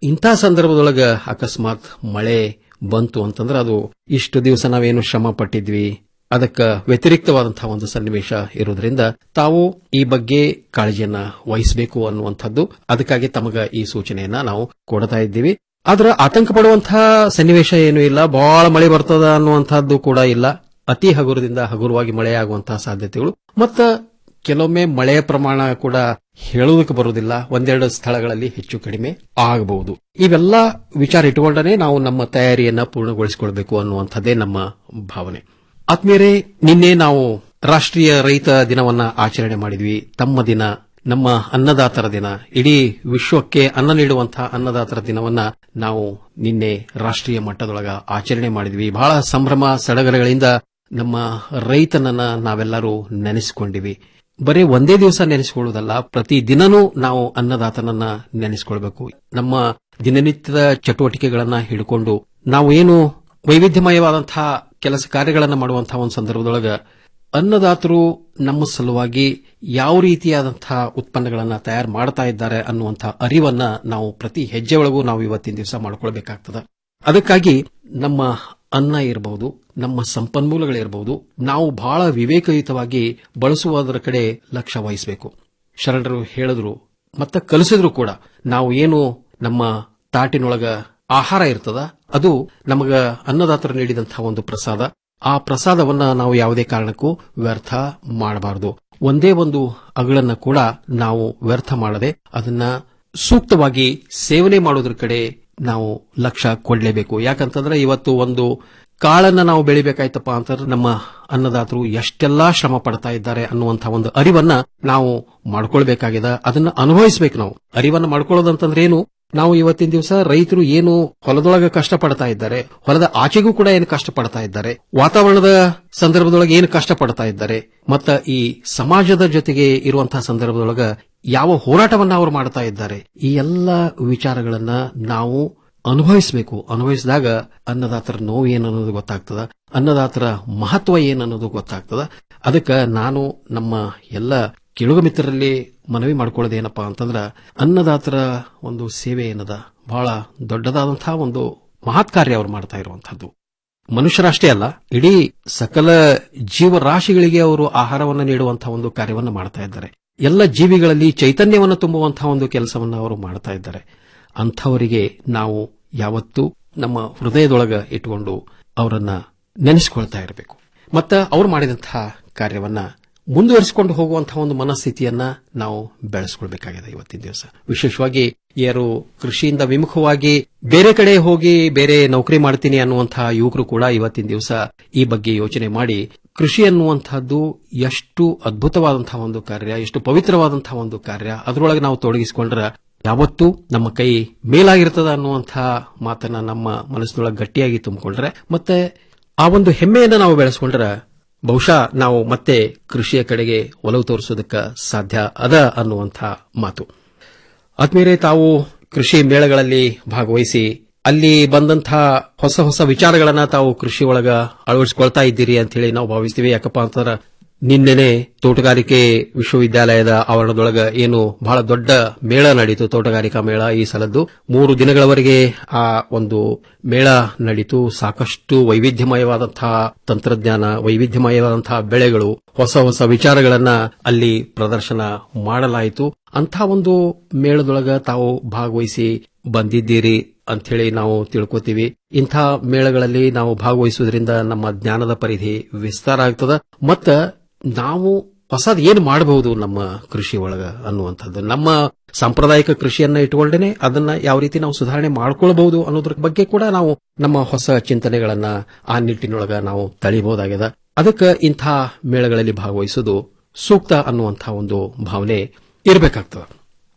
ಇಂಥ ಸಂದರ್ಭದೊಳಗ ಅಕಸ್ಮಾತ್ ಮಳೆ ಬಂತು ಅಂತಂದ್ರೆ ಅದು ಇಷ್ಟು ದಿವಸ ನಾವೇನು ಶ್ರಮ ಪಟ್ಟಿದ್ವಿ ಅದಕ್ಕ ವ್ಯತಿರಿಕ್ತವಾದಂತಹ ಒಂದು ಸನ್ನಿವೇಶ ಇರೋದ್ರಿಂದ ತಾವು ಈ ಬಗ್ಗೆ ಕಾಳಜಿಯನ್ನ ವಹಿಸಬೇಕು ಅನ್ನುವಂಥದ್ದು ಅದಕ್ಕಾಗಿ ತಮಗ ಈ ಸೂಚನೆಯನ್ನ ನಾವು ಕೊಡ್ತಾ ಇದ್ದೀವಿ ಆದ್ರೆ ಆತಂಕ ಪಡುವಂತಹ ಸನ್ನಿವೇಶ ಏನು ಇಲ್ಲ ಬಹಳ ಮಳೆ ಬರ್ತದ ಅನ್ನುವಂಥದ್ದು ಕೂಡ ಇಲ್ಲ ಅತಿ ಹಗುರದಿಂದ ಹಗುರವಾಗಿ ಮಳೆಯಾಗುವಂತಹ ಸಾಧ್ಯತೆಗಳು ಮತ್ತ ಕೆಲವೊಮ್ಮೆ ಮಳೆಯ ಪ್ರಮಾಣ ಕೂಡ ಹೇಳುವುದಕ್ಕೆ ಬರುವುದಿಲ್ಲ ಒಂದೆರಡು ಸ್ಥಳಗಳಲ್ಲಿ ಹೆಚ್ಚು ಕಡಿಮೆ ಆಗಬಹುದು ಇವೆಲ್ಲ ವಿಚಾರ ಇಟ್ಟುಕೊಂಡನೆ ನಾವು ನಮ್ಮ ತಯಾರಿಯನ್ನ ಪೂರ್ಣಗೊಳಿಸಿಕೊಳ್ಬೇಕು ಅನ್ನುವಂಥದ್ದೇ ನಮ್ಮ ಭಾವನೆ ಆತ್ಮೀಯರೇ ನಿನ್ನೆ ನಾವು ರಾಷ್ಟ್ರೀಯ ರೈತ ದಿನವನ್ನ ಆಚರಣೆ ಮಾಡಿದ್ವಿ ತಮ್ಮ ದಿನ ನಮ್ಮ ಅನ್ನದಾತರ ದಿನ ಇಡೀ ವಿಶ್ವಕ್ಕೆ ಅನ್ನ ನೀಡುವಂತಹ ಅನ್ನದಾತರ ದಿನವನ್ನ ನಾವು ನಿನ್ನೆ ರಾಷ್ಟ್ರೀಯ ಮಟ್ಟದೊಳಗ ಆಚರಣೆ ಮಾಡಿದ್ವಿ ಬಹಳ ಸಂಭ್ರಮ ಸಡಗರಗಳಿಂದ ನಮ್ಮ ರೈತನನ್ನ ನಾವೆಲ್ಲರೂ ನೆನೆಸಿಕೊಂಡಿವಿ ಬರೀ ಒಂದೇ ದಿವಸ ನೆನೆಸಿಕೊಳ್ಳುವುದಲ್ಲ ಪ್ರತಿ ದಿನನೂ ನಾವು ಅನ್ನದಾತನನ್ನ ನೆನೆಸಿಕೊಳ್ಬೇಕು ನಮ್ಮ ದಿನನಿತ್ಯದ ಚಟುವಟಿಕೆಗಳನ್ನ ಹಿಡ್ಕೊಂಡು ನಾವು ಏನು ವೈವಿಧ್ಯಮಯವಾದಂತಹ ಕೆಲಸ ಕಾರ್ಯಗಳನ್ನು ಮಾಡುವಂತಹ ಒಂದು ಸಂದರ್ಭದೊಳಗ ಅನ್ನದಾತರು ನಮ್ಮ ಸಲುವಾಗಿ ಯಾವ ರೀತಿಯಾದಂತಹ ಉತ್ಪನ್ನಗಳನ್ನ ತಯಾರು ಮಾಡ್ತಾ ಇದ್ದಾರೆ ಅನ್ನುವಂತಹ ಅರಿವನ್ನ ನಾವು ಪ್ರತಿ ಹೆಜ್ಜೆ ಒಳಗೂ ನಾವು ಇವತ್ತಿನ ದಿವಸ ಮಾಡ್ಕೊಳ್ಬೇಕಾಗ್ತದೆ ಅದಕ್ಕಾಗಿ ನಮ್ಮ ಅನ್ನ ಇರಬಹುದು ನಮ್ಮ ಸಂಪನ್ಮೂಲಗಳಿರಬಹುದು ನಾವು ಬಹಳ ವಿವೇಕಯುತವಾಗಿ ಬಳಸುವುದರ ಕಡೆ ಲಕ್ಷ್ಯ ವಹಿಸಬೇಕು ಶರಣರು ಹೇಳಿದ್ರು ಮತ್ತೆ ಕಲಿಸಿದ್ರು ಕೂಡ ನಾವು ಏನು ನಮ್ಮ ತಾಟಿನೊಳಗ ಆಹಾರ ಇರ್ತದ ಅದು ನಮಗ ಅನ್ನದಾತರು ನೀಡಿದಂತಹ ಒಂದು ಪ್ರಸಾದ ಆ ಪ್ರಸಾದವನ್ನ ನಾವು ಯಾವುದೇ ಕಾರಣಕ್ಕೂ ವ್ಯರ್ಥ ಮಾಡಬಾರದು ಒಂದೇ ಒಂದು ಅಗಳನ್ನ ಕೂಡ ನಾವು ವ್ಯರ್ಥ ಮಾಡದೆ ಅದನ್ನ ಸೂಕ್ತವಾಗಿ ಸೇವನೆ ಮಾಡೋದ್ರ ಕಡೆ ನಾವು ಲಕ್ಷ್ಯ ಕೊಡಲೇಬೇಕು ಯಾಕಂತಂದ್ರೆ ಇವತ್ತು ಒಂದು ಕಾಳನ್ನ ನಾವು ಬೆಳಿಬೇಕಾಯ್ತಪ್ಪ ಅಂತಂದ್ರೆ ನಮ್ಮ ಅನ್ನದಾತರು ಎಷ್ಟೆಲ್ಲಾ ಶ್ರಮ ಪಡ್ತಾ ಇದ್ದಾರೆ ಅನ್ನುವಂತಹ ಒಂದು ಅರಿವನ್ನ ನಾವು ಮಾಡ್ಕೊಳ್ಬೇಕಾಗಿದೆ ಅದನ್ನ ಅನುಭವಿಸಬೇಕು ನಾವು ಅರಿವನ್ನ ಮಾಡ್ಕೊಳ್ಳೋದಂತಂದ್ರೆ ಏನು ನಾವು ಇವತ್ತಿನ ದಿವಸ ರೈತರು ಏನು ಹೊಲದೊಳಗೆ ಕಷ್ಟ ಪಡ್ತಾ ಇದ್ದಾರೆ ಹೊಲದ ಆಚೆಗೂ ಕೂಡ ಏನು ಕಷ್ಟ ಪಡ್ತಾ ಇದ್ದಾರೆ ವಾತಾವರಣದ ಸಂದರ್ಭದೊಳಗೆ ಏನು ಕಷ್ಟ ಪಡ್ತಾ ಇದ್ದಾರೆ ಮತ್ತ ಈ ಸಮಾಜದ ಜೊತೆಗೆ ಇರುವಂತಹ ಸಂದರ್ಭದೊಳಗ ಯಾವ ಹೋರಾಟವನ್ನ ಅವರು ಮಾಡ್ತಾ ಇದ್ದಾರೆ ಈ ಎಲ್ಲ ವಿಚಾರಗಳನ್ನ ನಾವು ಅನುಭವಿಸಬೇಕು ಅನುಭವಿಸಿದಾಗ ಅನ್ನದಾತರ ನೋವು ಏನನ್ನೋದು ಗೊತ್ತಾಗ್ತದ ಅನ್ನದಾತರ ಮಹತ್ವ ಏನನ್ನೋದು ಗೊತ್ತಾಗ್ತದ ಅದಕ್ಕೆ ನಾನು ನಮ್ಮ ಎಲ್ಲ ಕೆಳುಗ ಮಿತ್ರರಲ್ಲಿ ಮನವಿ ಮಾಡ್ಕೊಳ್ಳೋದೇನಪ್ಪಾ ಅಂತಂದ್ರ ಅನ್ನದಾತರ ಒಂದು ಸೇವೆ ಏನದ ಬಹಳ ದೊಡ್ಡದಾದಂತಹ ಒಂದು ಮಹತ್ ಕಾರ್ಯ ಅವರು ಮಾಡ್ತಾ ಇರುವಂತಹದ್ದು ಮನುಷ್ಯರಷ್ಟೇ ಅಲ್ಲ ಇಡೀ ಸಕಲ ಜೀವರಾಶಿಗಳಿಗೆ ಅವರು ಆಹಾರವನ್ನು ನೀಡುವಂತಹ ಒಂದು ಕಾರ್ಯವನ್ನು ಮಾಡ್ತಾ ಇದ್ದಾರೆ ಎಲ್ಲ ಜೀವಿಗಳಲ್ಲಿ ಚೈತನ್ಯವನ್ನು ತುಂಬುವಂತಹ ಒಂದು ಕೆಲಸವನ್ನು ಅವರು ಮಾಡ್ತಾ ಇದ್ದಾರೆ ಅಂಥವರಿಗೆ ನಾವು ಯಾವತ್ತೂ ನಮ್ಮ ಹೃದಯದೊಳಗ ಇಟ್ಟುಕೊಂಡು ಅವರನ್ನ ನೆನೆಸಿಕೊಳ್ತಾ ಇರಬೇಕು ಮತ್ತ ಅವರು ಮಾಡಿದಂತಹ ಕಾರ್ಯವನ್ನ ಮುಂದುವರಿಸಿಕೊಂಡು ಹೋಗುವಂತಹ ಒಂದು ಮನಸ್ಥಿತಿಯನ್ನ ನಾವು ಬೆಳೆಸ್ಕೊಳ್ಬೇಕಾಗಿದೆ ಇವತ್ತಿನ ದಿವಸ ವಿಶೇಷವಾಗಿ ಯಾರು ಕೃಷಿಯಿಂದ ವಿಮುಖವಾಗಿ ಬೇರೆ ಕಡೆ ಹೋಗಿ ಬೇರೆ ನೌಕರಿ ಮಾಡ್ತೀನಿ ಅನ್ನುವಂತಹ ಯುವಕರು ಕೂಡ ಇವತ್ತಿನ ದಿವಸ ಈ ಬಗ್ಗೆ ಯೋಚನೆ ಮಾಡಿ ಕೃಷಿ ಅನ್ನುವಂತಹದ್ದು ಎಷ್ಟು ಅದ್ಭುತವಾದಂತಹ ಒಂದು ಕಾರ್ಯ ಎಷ್ಟು ಪವಿತ್ರವಾದಂತಹ ಒಂದು ಕಾರ್ಯ ಅದರೊಳಗೆ ನಾವು ತೊಡಗಿಸಿಕೊಂಡ್ರೆ ಯಾವತ್ತೂ ನಮ್ಮ ಕೈ ಮೇಲಾಗಿರ್ತದ ಅನ್ನುವಂತಹ ಮಾತನ್ನ ನಮ್ಮ ಮನಸ್ಸಿನೊಳಗೆ ಗಟ್ಟಿಯಾಗಿ ತುಂಬಿಕೊಂಡ್ರೆ ಮತ್ತೆ ಆ ಒಂದು ಹೆಮ್ಮೆಯನ್ನ ನಾವು ಬೆಳೆಸ್ಕೊಂಡ್ರೆ ಬಹುಶಃ ನಾವು ಮತ್ತೆ ಕೃಷಿಯ ಕಡೆಗೆ ಒಲವು ತೋರಿಸೋದಕ್ಕೆ ಸಾಧ್ಯ ಅದ ಅನ್ನುವಂಥ ಮಾತು ಆತ್ಮೀಯರೇ ತಾವು ಕೃಷಿ ಮೇಳಗಳಲ್ಲಿ ಭಾಗವಹಿಸಿ ಅಲ್ಲಿ ಬಂದಂತಹ ಹೊಸ ಹೊಸ ವಿಚಾರಗಳನ್ನ ತಾವು ಕೃಷಿ ಒಳಗ ಅಳವಡಿಸಿಕೊಳ್ತಾ ಇದ್ದೀರಿ ಅಂತ ಹೇಳಿ ನಾವು ಭಾವಿಸ್ತೀವಿ ಯಾಕಪ್ಪ ಅಂತಂದ್ರೆ ನಿನ್ನೆನೆ ತೋಟಗಾರಿಕೆ ವಿಶ್ವವಿದ್ಯಾಲಯದ ಆವರಣದೊಳಗ ಏನು ಬಹಳ ದೊಡ್ಡ ಮೇಳ ನಡೀತು ತೋಟಗಾರಿಕಾ ಮೇಳ ಈ ಸಲದ್ದು ಮೂರು ದಿನಗಳವರೆಗೆ ಆ ಒಂದು ಮೇಳ ನಡೀತು ಸಾಕಷ್ಟು ವೈವಿಧ್ಯಮಯವಾದಂತಹ ತಂತ್ರಜ್ಞಾನ ವೈವಿಧ್ಯಮಯವಾದಂತಹ ಬೆಳೆಗಳು ಹೊಸ ಹೊಸ ವಿಚಾರಗಳನ್ನ ಅಲ್ಲಿ ಪ್ರದರ್ಶನ ಮಾಡಲಾಯಿತು ಅಂಥ ಒಂದು ಮೇಳದೊಳಗ ತಾವು ಭಾಗವಹಿಸಿ ಬಂದಿದ್ದೀರಿ ಅಂಥೇಳಿ ನಾವು ತಿಳ್ಕೊತೀವಿ ಇಂಥ ಮೇಳಗಳಲ್ಲಿ ನಾವು ಭಾಗವಹಿಸುವುದರಿಂದ ನಮ್ಮ ಜ್ಞಾನದ ಪರಿಧಿ ವಿಸ್ತಾರ ಆಗ್ತದ ಮತ್ತ ನಾವು ಹೊಸದ್ ಏನ್ ಮಾಡಬಹುದು ನಮ್ಮ ಕೃಷಿ ಒಳಗ ಅನ್ನುವಂಥದ್ದು ನಮ್ಮ ಸಾಂಪ್ರದಾಯಿಕ ಕೃಷಿಯನ್ನ ಇಟ್ಟುಕೊಂಡೇನೆ ಅದನ್ನ ಯಾವ ರೀತಿ ನಾವು ಸುಧಾರಣೆ ಮಾಡ್ಕೊಳ್ಬಹುದು ಅನ್ನೋದ್ರ ಬಗ್ಗೆ ಕೂಡ ನಾವು ನಮ್ಮ ಹೊಸ ಚಿಂತನೆಗಳನ್ನ ಆ ನಿಟ್ಟಿನೊಳಗ ನಾವು ತಳಿಬಹುದಾಗಿದೆ ಅದಕ್ಕೆ ಇಂಥ ಮೇಳಗಳಲ್ಲಿ ಭಾಗವಹಿಸುವುದು ಸೂಕ್ತ ಅನ್ನುವಂಥ ಒಂದು ಭಾವನೆ ಇರಬೇಕಾಗ್ತದೆ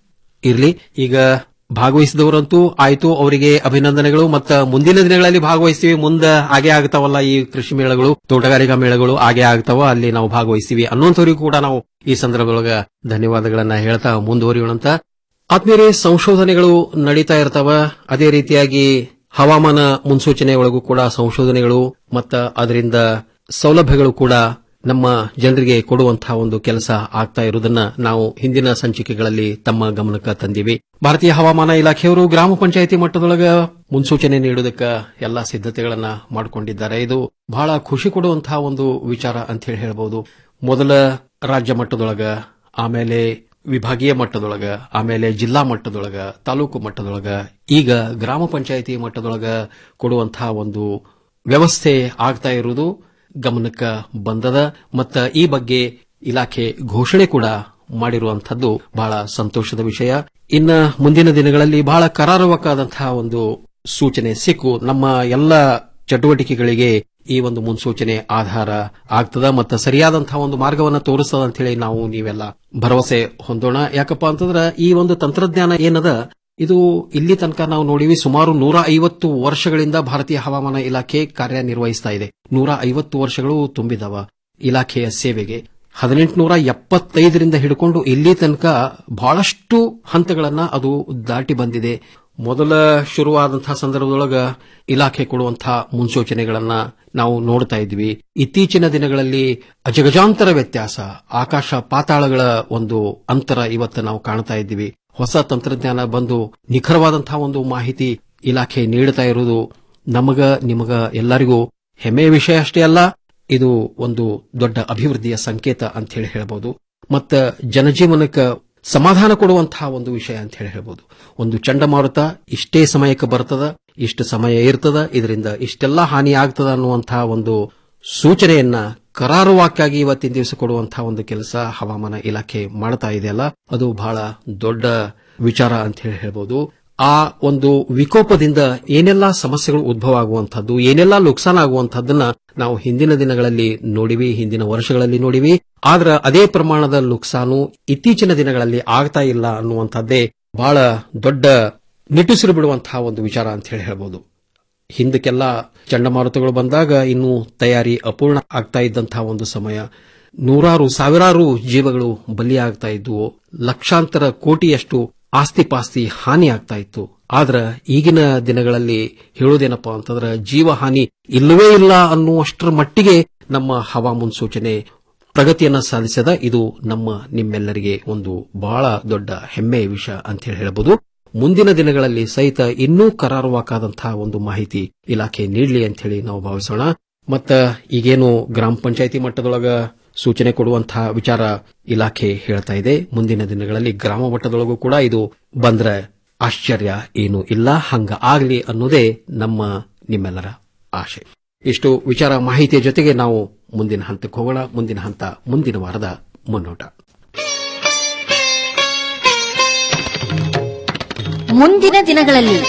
ಇರ್ಲಿ ಈಗ ಭಾಗವಹಿಸಿದವರಂತೂ ಆಯ್ತು ಅವರಿಗೆ ಅಭಿನಂದನೆಗಳು ಮತ್ತ ಮುಂದಿನ ದಿನಗಳಲ್ಲಿ ಭಾಗವಹಿಸ್ತೀವಿ ಮುಂದೆ ಹಾಗೆ ಆಗ್ತಾವಲ್ಲ ಈ ಕೃಷಿ ಮೇಳಗಳು ತೋಟಗಾರಿಕಾ ಮೇಳಗಳು ಹಾಗೆ ಆಗ್ತಾವ ಅಲ್ಲಿ ನಾವು ಭಾಗವಹಿಸ್ತೀವಿ ಅನ್ನುವಂಥವ್ರಿಗೂ ಕೂಡ ನಾವು ಈ ಸಂದರ್ಭದೊಳಗ ಧನ್ಯವಾದಗಳನ್ನ ಹೇಳ್ತಾ ಮುಂದುವರಿಯೋಣಂತ ಆತ್ಮೀಯರೇ ಸಂಶೋಧನೆಗಳು ನಡೀತಾ ಇರ್ತಾವ ಅದೇ ರೀತಿಯಾಗಿ ಹವಾಮಾನ ಮುನ್ಸೂಚನೆ ಒಳಗೂ ಕೂಡ ಸಂಶೋಧನೆಗಳು ಮತ್ತ ಅದರಿಂದ ಸೌಲಭ್ಯಗಳು ಕೂಡ ನಮ್ಮ ಜನರಿಗೆ ಕೊಡುವಂತಹ ಒಂದು ಕೆಲಸ ಆಗ್ತಾ ಇರುವುದನ್ನ ನಾವು ಹಿಂದಿನ ಸಂಚಿಕೆಗಳಲ್ಲಿ ತಮ್ಮ ಗಮನಕ್ಕೆ ತಂದಿವಿ ಭಾರತೀಯ ಹವಾಮಾನ ಇಲಾಖೆಯವರು ಗ್ರಾಮ ಪಂಚಾಯಿತಿ ಮಟ್ಟದೊಳಗ ಮುನ್ಸೂಚನೆ ನೀಡುವುದಕ್ಕೆ ಎಲ್ಲಾ ಸಿದ್ಧತೆಗಳನ್ನ ಮಾಡಿಕೊಂಡಿದ್ದಾರೆ ಇದು ಬಹಳ ಖುಷಿ ಕೊಡುವಂತಹ ಒಂದು ವಿಚಾರ ಅಂತ ಹೇಳಿ ಹೇಳಬಹುದು ಮೊದಲ ರಾಜ್ಯ ಮಟ್ಟದೊಳಗ ಆಮೇಲೆ ವಿಭಾಗೀಯ ಮಟ್ಟದೊಳಗ ಆಮೇಲೆ ಜಿಲ್ಲಾ ಮಟ್ಟದೊಳಗ ತಾಲೂಕು ಮಟ್ಟದೊಳಗ ಈಗ ಗ್ರಾಮ ಪಂಚಾಯಿತಿ ಮಟ್ಟದೊಳಗ ಕೊಡುವಂತಹ ಒಂದು ವ್ಯವಸ್ಥೆ ಆಗ್ತಾ ಇರುವುದು ಗಮನಕ್ಕೆ ಬಂದದ ಮತ್ತ ಈ ಬಗ್ಗೆ ಇಲಾಖೆ ಘೋಷಣೆ ಕೂಡ ಮಾಡಿರುವಂತದ್ದು ಬಹಳ ಸಂತೋಷದ ವಿಷಯ ಇನ್ನ ಮುಂದಿನ ದಿನಗಳಲ್ಲಿ ಬಹಳ ಕರಾರುವಕ್ಕಾದಂತಹ ಒಂದು ಸೂಚನೆ ಸಿಕ್ಕು ನಮ್ಮ ಎಲ್ಲ ಚಟುವಟಿಕೆಗಳಿಗೆ ಈ ಒಂದು ಮುನ್ಸೂಚನೆ ಆಧಾರ ಆಗ್ತದ ಮತ್ತು ಸರಿಯಾದಂತಹ ಒಂದು ಮಾರ್ಗವನ್ನು ತೋರಿಸ್ತದ ಅಂತ ಹೇಳಿ ನಾವು ನೀವೆಲ್ಲ ಭರವಸೆ ಹೊಂದೋಣ ಯಾಕಪ್ಪ ಅಂತಂದ್ರ ಈ ಒಂದು ತಂತ್ರಜ್ಞಾನ ಏನದ ಇದು ಇಲ್ಲಿ ತನಕ ನಾವು ನೋಡಿವಿ ಸುಮಾರು ನೂರ ಐವತ್ತು ವರ್ಷಗಳಿಂದ ಭಾರತೀಯ ಹವಾಮಾನ ಇಲಾಖೆ ಕಾರ್ಯನಿರ್ವಹಿಸ್ತಾ ಇದೆ ನೂರ ಐವತ್ತು ವರ್ಷಗಳು ತುಂಬಿದವ ಇಲಾಖೆಯ ಸೇವೆಗೆ ಹದಿನೆಂಟುನೂರ ಎಪ್ಪತ್ತೈದರಿಂದ ಹಿಡ್ಕೊಂಡು ಇಲ್ಲಿ ತನಕ ಬಹಳಷ್ಟು ಹಂತಗಳನ್ನ ಅದು ದಾಟಿ ಬಂದಿದೆ ಮೊದಲ ಶುರುವಾದಂತಹ ಸಂದರ್ಭದೊಳಗ ಇಲಾಖೆ ಕೊಡುವಂತಹ ಮುನ್ಸೂಚನೆಗಳನ್ನ ನಾವು ನೋಡ್ತಾ ಇದ್ವಿ ಇತ್ತೀಚಿನ ದಿನಗಳಲ್ಲಿ ಅಜಗಜಾಂತರ ವ್ಯತ್ಯಾಸ ಆಕಾಶ ಪಾತಾಳಗಳ ಒಂದು ಅಂತರ ಇವತ್ತು ನಾವು ಕಾಣ್ತಾ ಇದ್ದೀವಿ ಹೊಸ ತಂತ್ರಜ್ಞಾನ ಬಂದು ನಿಖರವಾದಂತಹ ಒಂದು ಮಾಹಿತಿ ಇಲಾಖೆ ನೀಡುತ್ತಾ ಇರುವುದು ನಮಗ ನಿಮಗ ಎಲ್ಲರಿಗೂ ಹೆಮ್ಮೆಯ ವಿಷಯ ಅಷ್ಟೇ ಅಲ್ಲ ಇದು ಒಂದು ದೊಡ್ಡ ಅಭಿವೃದ್ಧಿಯ ಸಂಕೇತ ಅಂತ ಹೇಳಿ ಹೇಳಬಹುದು ಮತ್ತ ಜನಜೀವನಕ್ಕೆ ಸಮಾಧಾನ ಕೊಡುವಂತಹ ಒಂದು ವಿಷಯ ಅಂತ ಹೇಳಿ ಹೇಳ್ಬೋದು ಒಂದು ಚಂಡಮಾರುತ ಇಷ್ಟೇ ಸಮಯಕ್ಕೆ ಬರ್ತದ ಇಷ್ಟು ಸಮಯ ಇರ್ತದ ಇದರಿಂದ ಇಷ್ಟೆಲ್ಲ ಹಾನಿ ಆಗ್ತದ ಅನ್ನುವಂತಹ ಒಂದು ಸೂಚನೆಯನ್ನ ಕರಾರುವಾಕ್ಕಾಗಿ ಇವತ್ತಿನ ದಿವಸ ಕೊಡುವಂತಹ ಒಂದು ಕೆಲಸ ಹವಾಮಾನ ಇಲಾಖೆ ಮಾಡ್ತಾ ಇದೆಯಲ್ಲ ಅದು ಬಹಳ ದೊಡ್ಡ ವಿಚಾರ ಅಂತ ಹೇಳಿ ಹೇಳ್ಬೋದು ಆ ಒಂದು ವಿಕೋಪದಿಂದ ಏನೆಲ್ಲಾ ಸಮಸ್ಯೆಗಳು ಉದ್ಭವ ಆಗುವಂತಹದ್ದು ಏನೆಲ್ಲಾ ನುಕ್ಸಾನ ಆಗುವಂತಹದ್ದನ್ನ ನಾವು ಹಿಂದಿನ ದಿನಗಳಲ್ಲಿ ನೋಡಿವಿ ಹಿಂದಿನ ವರ್ಷಗಳಲ್ಲಿ ನೋಡಿವಿ ಆದ್ರ ಅದೇ ಪ್ರಮಾಣದ ನುಕ್ಸಾನು ಇತ್ತೀಚಿನ ದಿನಗಳಲ್ಲಿ ಆಗ್ತಾ ಇಲ್ಲ ಅನ್ನುವಂಥದ್ದೇ ಬಹಳ ದೊಡ್ಡ ನಿಟ್ಟುಸಿರು ಬಿಡುವಂತಹ ಒಂದು ವಿಚಾರ ಅಂತ ಹೇಳಿ ಹೇಳ್ಬೋದು ಹಿಂದಕ್ಕೆಲ್ಲ ಚಂಡಮಾರುತಗಳು ಬಂದಾಗ ಇನ್ನೂ ತಯಾರಿ ಅಪೂರ್ಣ ಆಗ್ತಾ ಇದ್ದಂತಹ ಒಂದು ಸಮಯ ನೂರಾರು ಸಾವಿರಾರು ಜೀವಗಳು ಬಲಿಯಾಗ್ತಾ ಇದ್ವು ಲಕ್ಷಾಂತರ ಕೋಟಿಯಷ್ಟು ಆಸ್ತಿ ಪಾಸ್ತಿ ಹಾನಿ ಆಗ್ತಾ ಇತ್ತು ಆದ್ರ ಈಗಿನ ದಿನಗಳಲ್ಲಿ ಹೇಳೋದೇನಪ್ಪಾ ಅಂತಂದ್ರೆ ಜೀವ ಹಾನಿ ಇಲ್ಲವೇ ಇಲ್ಲ ಅನ್ನುವಷ್ಟರ ಮಟ್ಟಿಗೆ ನಮ್ಮ ಹವಾ ಮುನ್ಸೂಚನೆ ಪ್ರಗತಿಯನ್ನ ಸಾಧಿಸದ ಇದು ನಮ್ಮ ನಿಮ್ಮೆಲ್ಲರಿಗೆ ಒಂದು ಬಹಳ ದೊಡ್ಡ ಹೆಮ್ಮೆಯ ವಿಷಯ ಅಂತ ಹೇಳಿ ಹೇಳಬಹುದು ಮುಂದಿನ ದಿನಗಳಲ್ಲಿ ಸಹಿತ ಇನ್ನೂ ಕರಾರುವಾಕಾದಂತಹ ಒಂದು ಮಾಹಿತಿ ಇಲಾಖೆ ನೀಡಲಿ ಅಂತ ಹೇಳಿ ನಾವು ಭಾವಿಸೋಣ ಮತ್ತ ಈಗೇನು ಗ್ರಾಮ ಪಂಚಾಯಿತಿ ಮಟ್ಟದೊಳಗ ಸೂಚನೆ ಕೊಡುವಂತಹ ವಿಚಾರ ಇಲಾಖೆ ಹೇಳ್ತಾ ಇದೆ ಮುಂದಿನ ದಿನಗಳಲ್ಲಿ ಗ್ರಾಮ ಮಟ್ಟದೊಳಗೂ ಕೂಡ ಇದು ಬಂದ್ರೆ ಆಶ್ಚರ್ಯ ಏನು ಇಲ್ಲ ಹಂಗ ಆಗ್ಲಿ ಅನ್ನೋದೇ ನಮ್ಮ ನಿಮ್ಮೆಲ್ಲರ ಆಶೆ ಇಷ್ಟು ವಿಚಾರ ಮಾಹಿತಿಯ ಜೊತೆಗೆ ನಾವು ಮುಂದಿನ ಹಂತಕ್ಕೆ ಹೋಗೋಣ ಮುಂದಿನ ಹಂತ ಮುಂದಿನ ವಾರದ ಮುನ್ನೋಟ ಮುಂದಿನ ದಿನಗಳಲ್ಲಿ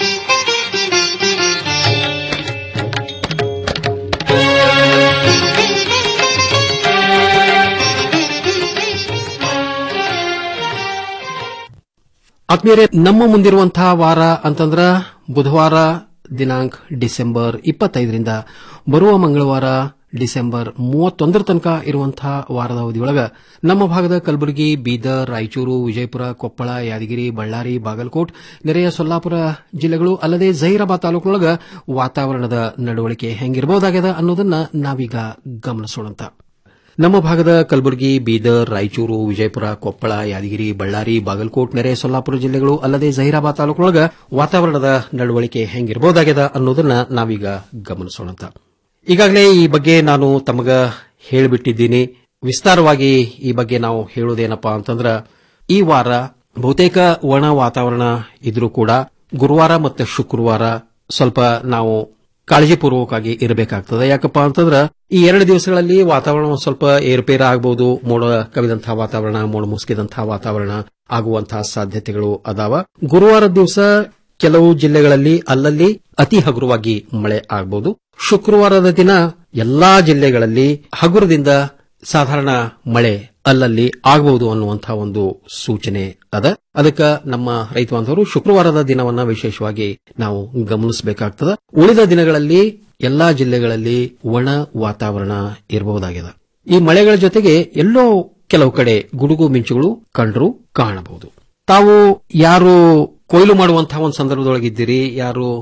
ಆತ್ಮೀಯರೇ ನಮ್ಮ ಮುಂದಿರುವಂತಹ ವಾರ ಅಂತಂದ್ರ ಬುಧವಾರ ದಿನಾಂಕ ಡಿಸೆಂಬರ್ ಇಪ್ಪತ್ತೈದರಿಂದ ಬರುವ ಮಂಗಳವಾರ ಡಿಸೆಂಬರ್ ಮೂವತ್ತೊಂದರ ತನಕ ಇರುವಂತಹ ವಾರದ ಅವಧಿಯೊಳಗ ನಮ್ಮ ಭಾಗದ ಕಲಬುರಗಿ ಬೀದರ್ ರಾಯಚೂರು ವಿಜಯಪುರ ಕೊಪ್ಪಳ ಯಾದಗಿರಿ ಬಳ್ಳಾರಿ ಬಾಗಲಕೋಟ್ ನೆರೆಯ ಸೊಲ್ಲಾಪುರ ಜಿಲ್ಲೆಗಳು ಅಲ್ಲದೆ ಜಹೀರಾಬಾದ್ ತಾಲೂಕಿನೊಳಗ ವಾತಾವರಣದ ನಡವಳಿಕೆ ಹೆಂಗಿರಬಹುದಾಗ್ಯದ ಅನ್ನೋದನ್ನ ನಾವೀಗ ಗಮನಿಸೋಣಂತ ನಮ್ಮ ಭಾಗದ ಕಲಬುರಗಿ ಬೀದರ್ ರಾಯಚೂರು ವಿಜಯಪುರ ಕೊಪ್ಪಳ ಯಾದಗಿರಿ ಬಳ್ಳಾರಿ ಬಾಗಲಕೋಟ್ ನೆರೆ ಸೊಲ್ಲಾಪುರ ಜಿಲ್ಲೆಗಳು ಅಲ್ಲದೆ ಜಹೀರಾಬಾದ್ ತಾಲೂಕಿನೊಳಗ ವಾತಾವರಣದ ನಡವಳಿಕೆ ಹೆಂಗಿರಬಹುದಾಗ್ಯದ ಅನ್ನೋದನ್ನ ನಾವೀಗ ಗಮನಿಸೋಣಂತ ಈಗಾಗಲೇ ಈ ಬಗ್ಗೆ ನಾನು ತಮಗ ಹೇಳಿಬಿಟ್ಟಿದ್ದೀನಿ ವಿಸ್ತಾರವಾಗಿ ಈ ಬಗ್ಗೆ ನಾವು ಹೇಳೋದೇನಪ್ಪಾ ಅಂತಂದ್ರ ಈ ವಾರ ಬಹುತೇಕ ಒಣ ವಾತಾವರಣ ಇದ್ರೂ ಕೂಡ ಗುರುವಾರ ಮತ್ತು ಶುಕ್ರವಾರ ಸ್ವಲ್ಪ ನಾವು ಕಾಳಜಿಪೂರ್ವಕವಾಗಿ ಇರಬೇಕಾಗ್ತದೆ ಯಾಕಪ್ಪ ಅಂತಂದ್ರ ಈ ಎರಡು ದಿವಸಗಳಲ್ಲಿ ವಾತಾವರಣ ಒಂದ್ ಸ್ವಲ್ಪ ಏರುಪೇರ ಆಗಬಹುದು ಮೋಡ ಕವಿದಂತಹ ವಾತಾವರಣ ಮೋಡ ಮುಸುಕಿದಂತಹ ವಾತಾವರಣ ಆಗುವಂತಹ ಸಾಧ್ಯತೆಗಳು ಅದಾವ ಗುರುವಾರ ದಿವಸ ಕೆಲವು ಜಿಲ್ಲೆಗಳಲ್ಲಿ ಅಲ್ಲಲ್ಲಿ ಅತಿ ಹಗುರವಾಗಿ ಮಳೆ ಆಗಬಹುದು ಶುಕ್ರವಾರದ ದಿನ ಎಲ್ಲಾ ಜಿಲ್ಲೆಗಳಲ್ಲಿ ಹಗುರದಿಂದ ಸಾಧಾರಣ ಮಳೆ ಅಲ್ಲಲ್ಲಿ ಆಗಬಹುದು ಅನ್ನುವಂತಹ ಒಂದು ಸೂಚನೆ ಅದ ಅದಕ್ಕೆ ನಮ್ಮ ರೈತ ಬಾಂಧವರು ಶುಕ್ರವಾರದ ದಿನವನ್ನ ವಿಶೇಷವಾಗಿ ನಾವು ಗಮನಿಸಬೇಕಾಗ್ತದ ಉಳಿದ ದಿನಗಳಲ್ಲಿ ಎಲ್ಲಾ ಜಿಲ್ಲೆಗಳಲ್ಲಿ ಒಣ ವಾತಾವರಣ ಇರಬಹುದಾಗಿದೆ ಈ ಮಳೆಗಳ ಜೊತೆಗೆ ಎಲ್ಲೋ ಕೆಲವು ಕಡೆ ಗುಡುಗು ಮಿಂಚುಗಳು ಕಂಡ್ರು ಕಾಣಬಹುದು ತಾವು ಯಾರು ಕೊಯ್ಲು ಮಾಡುವಂತಹ ಒಂದು ಸಂದರ್ಭದೊಳಗಿದ್ದೀರಿ ಯಾರು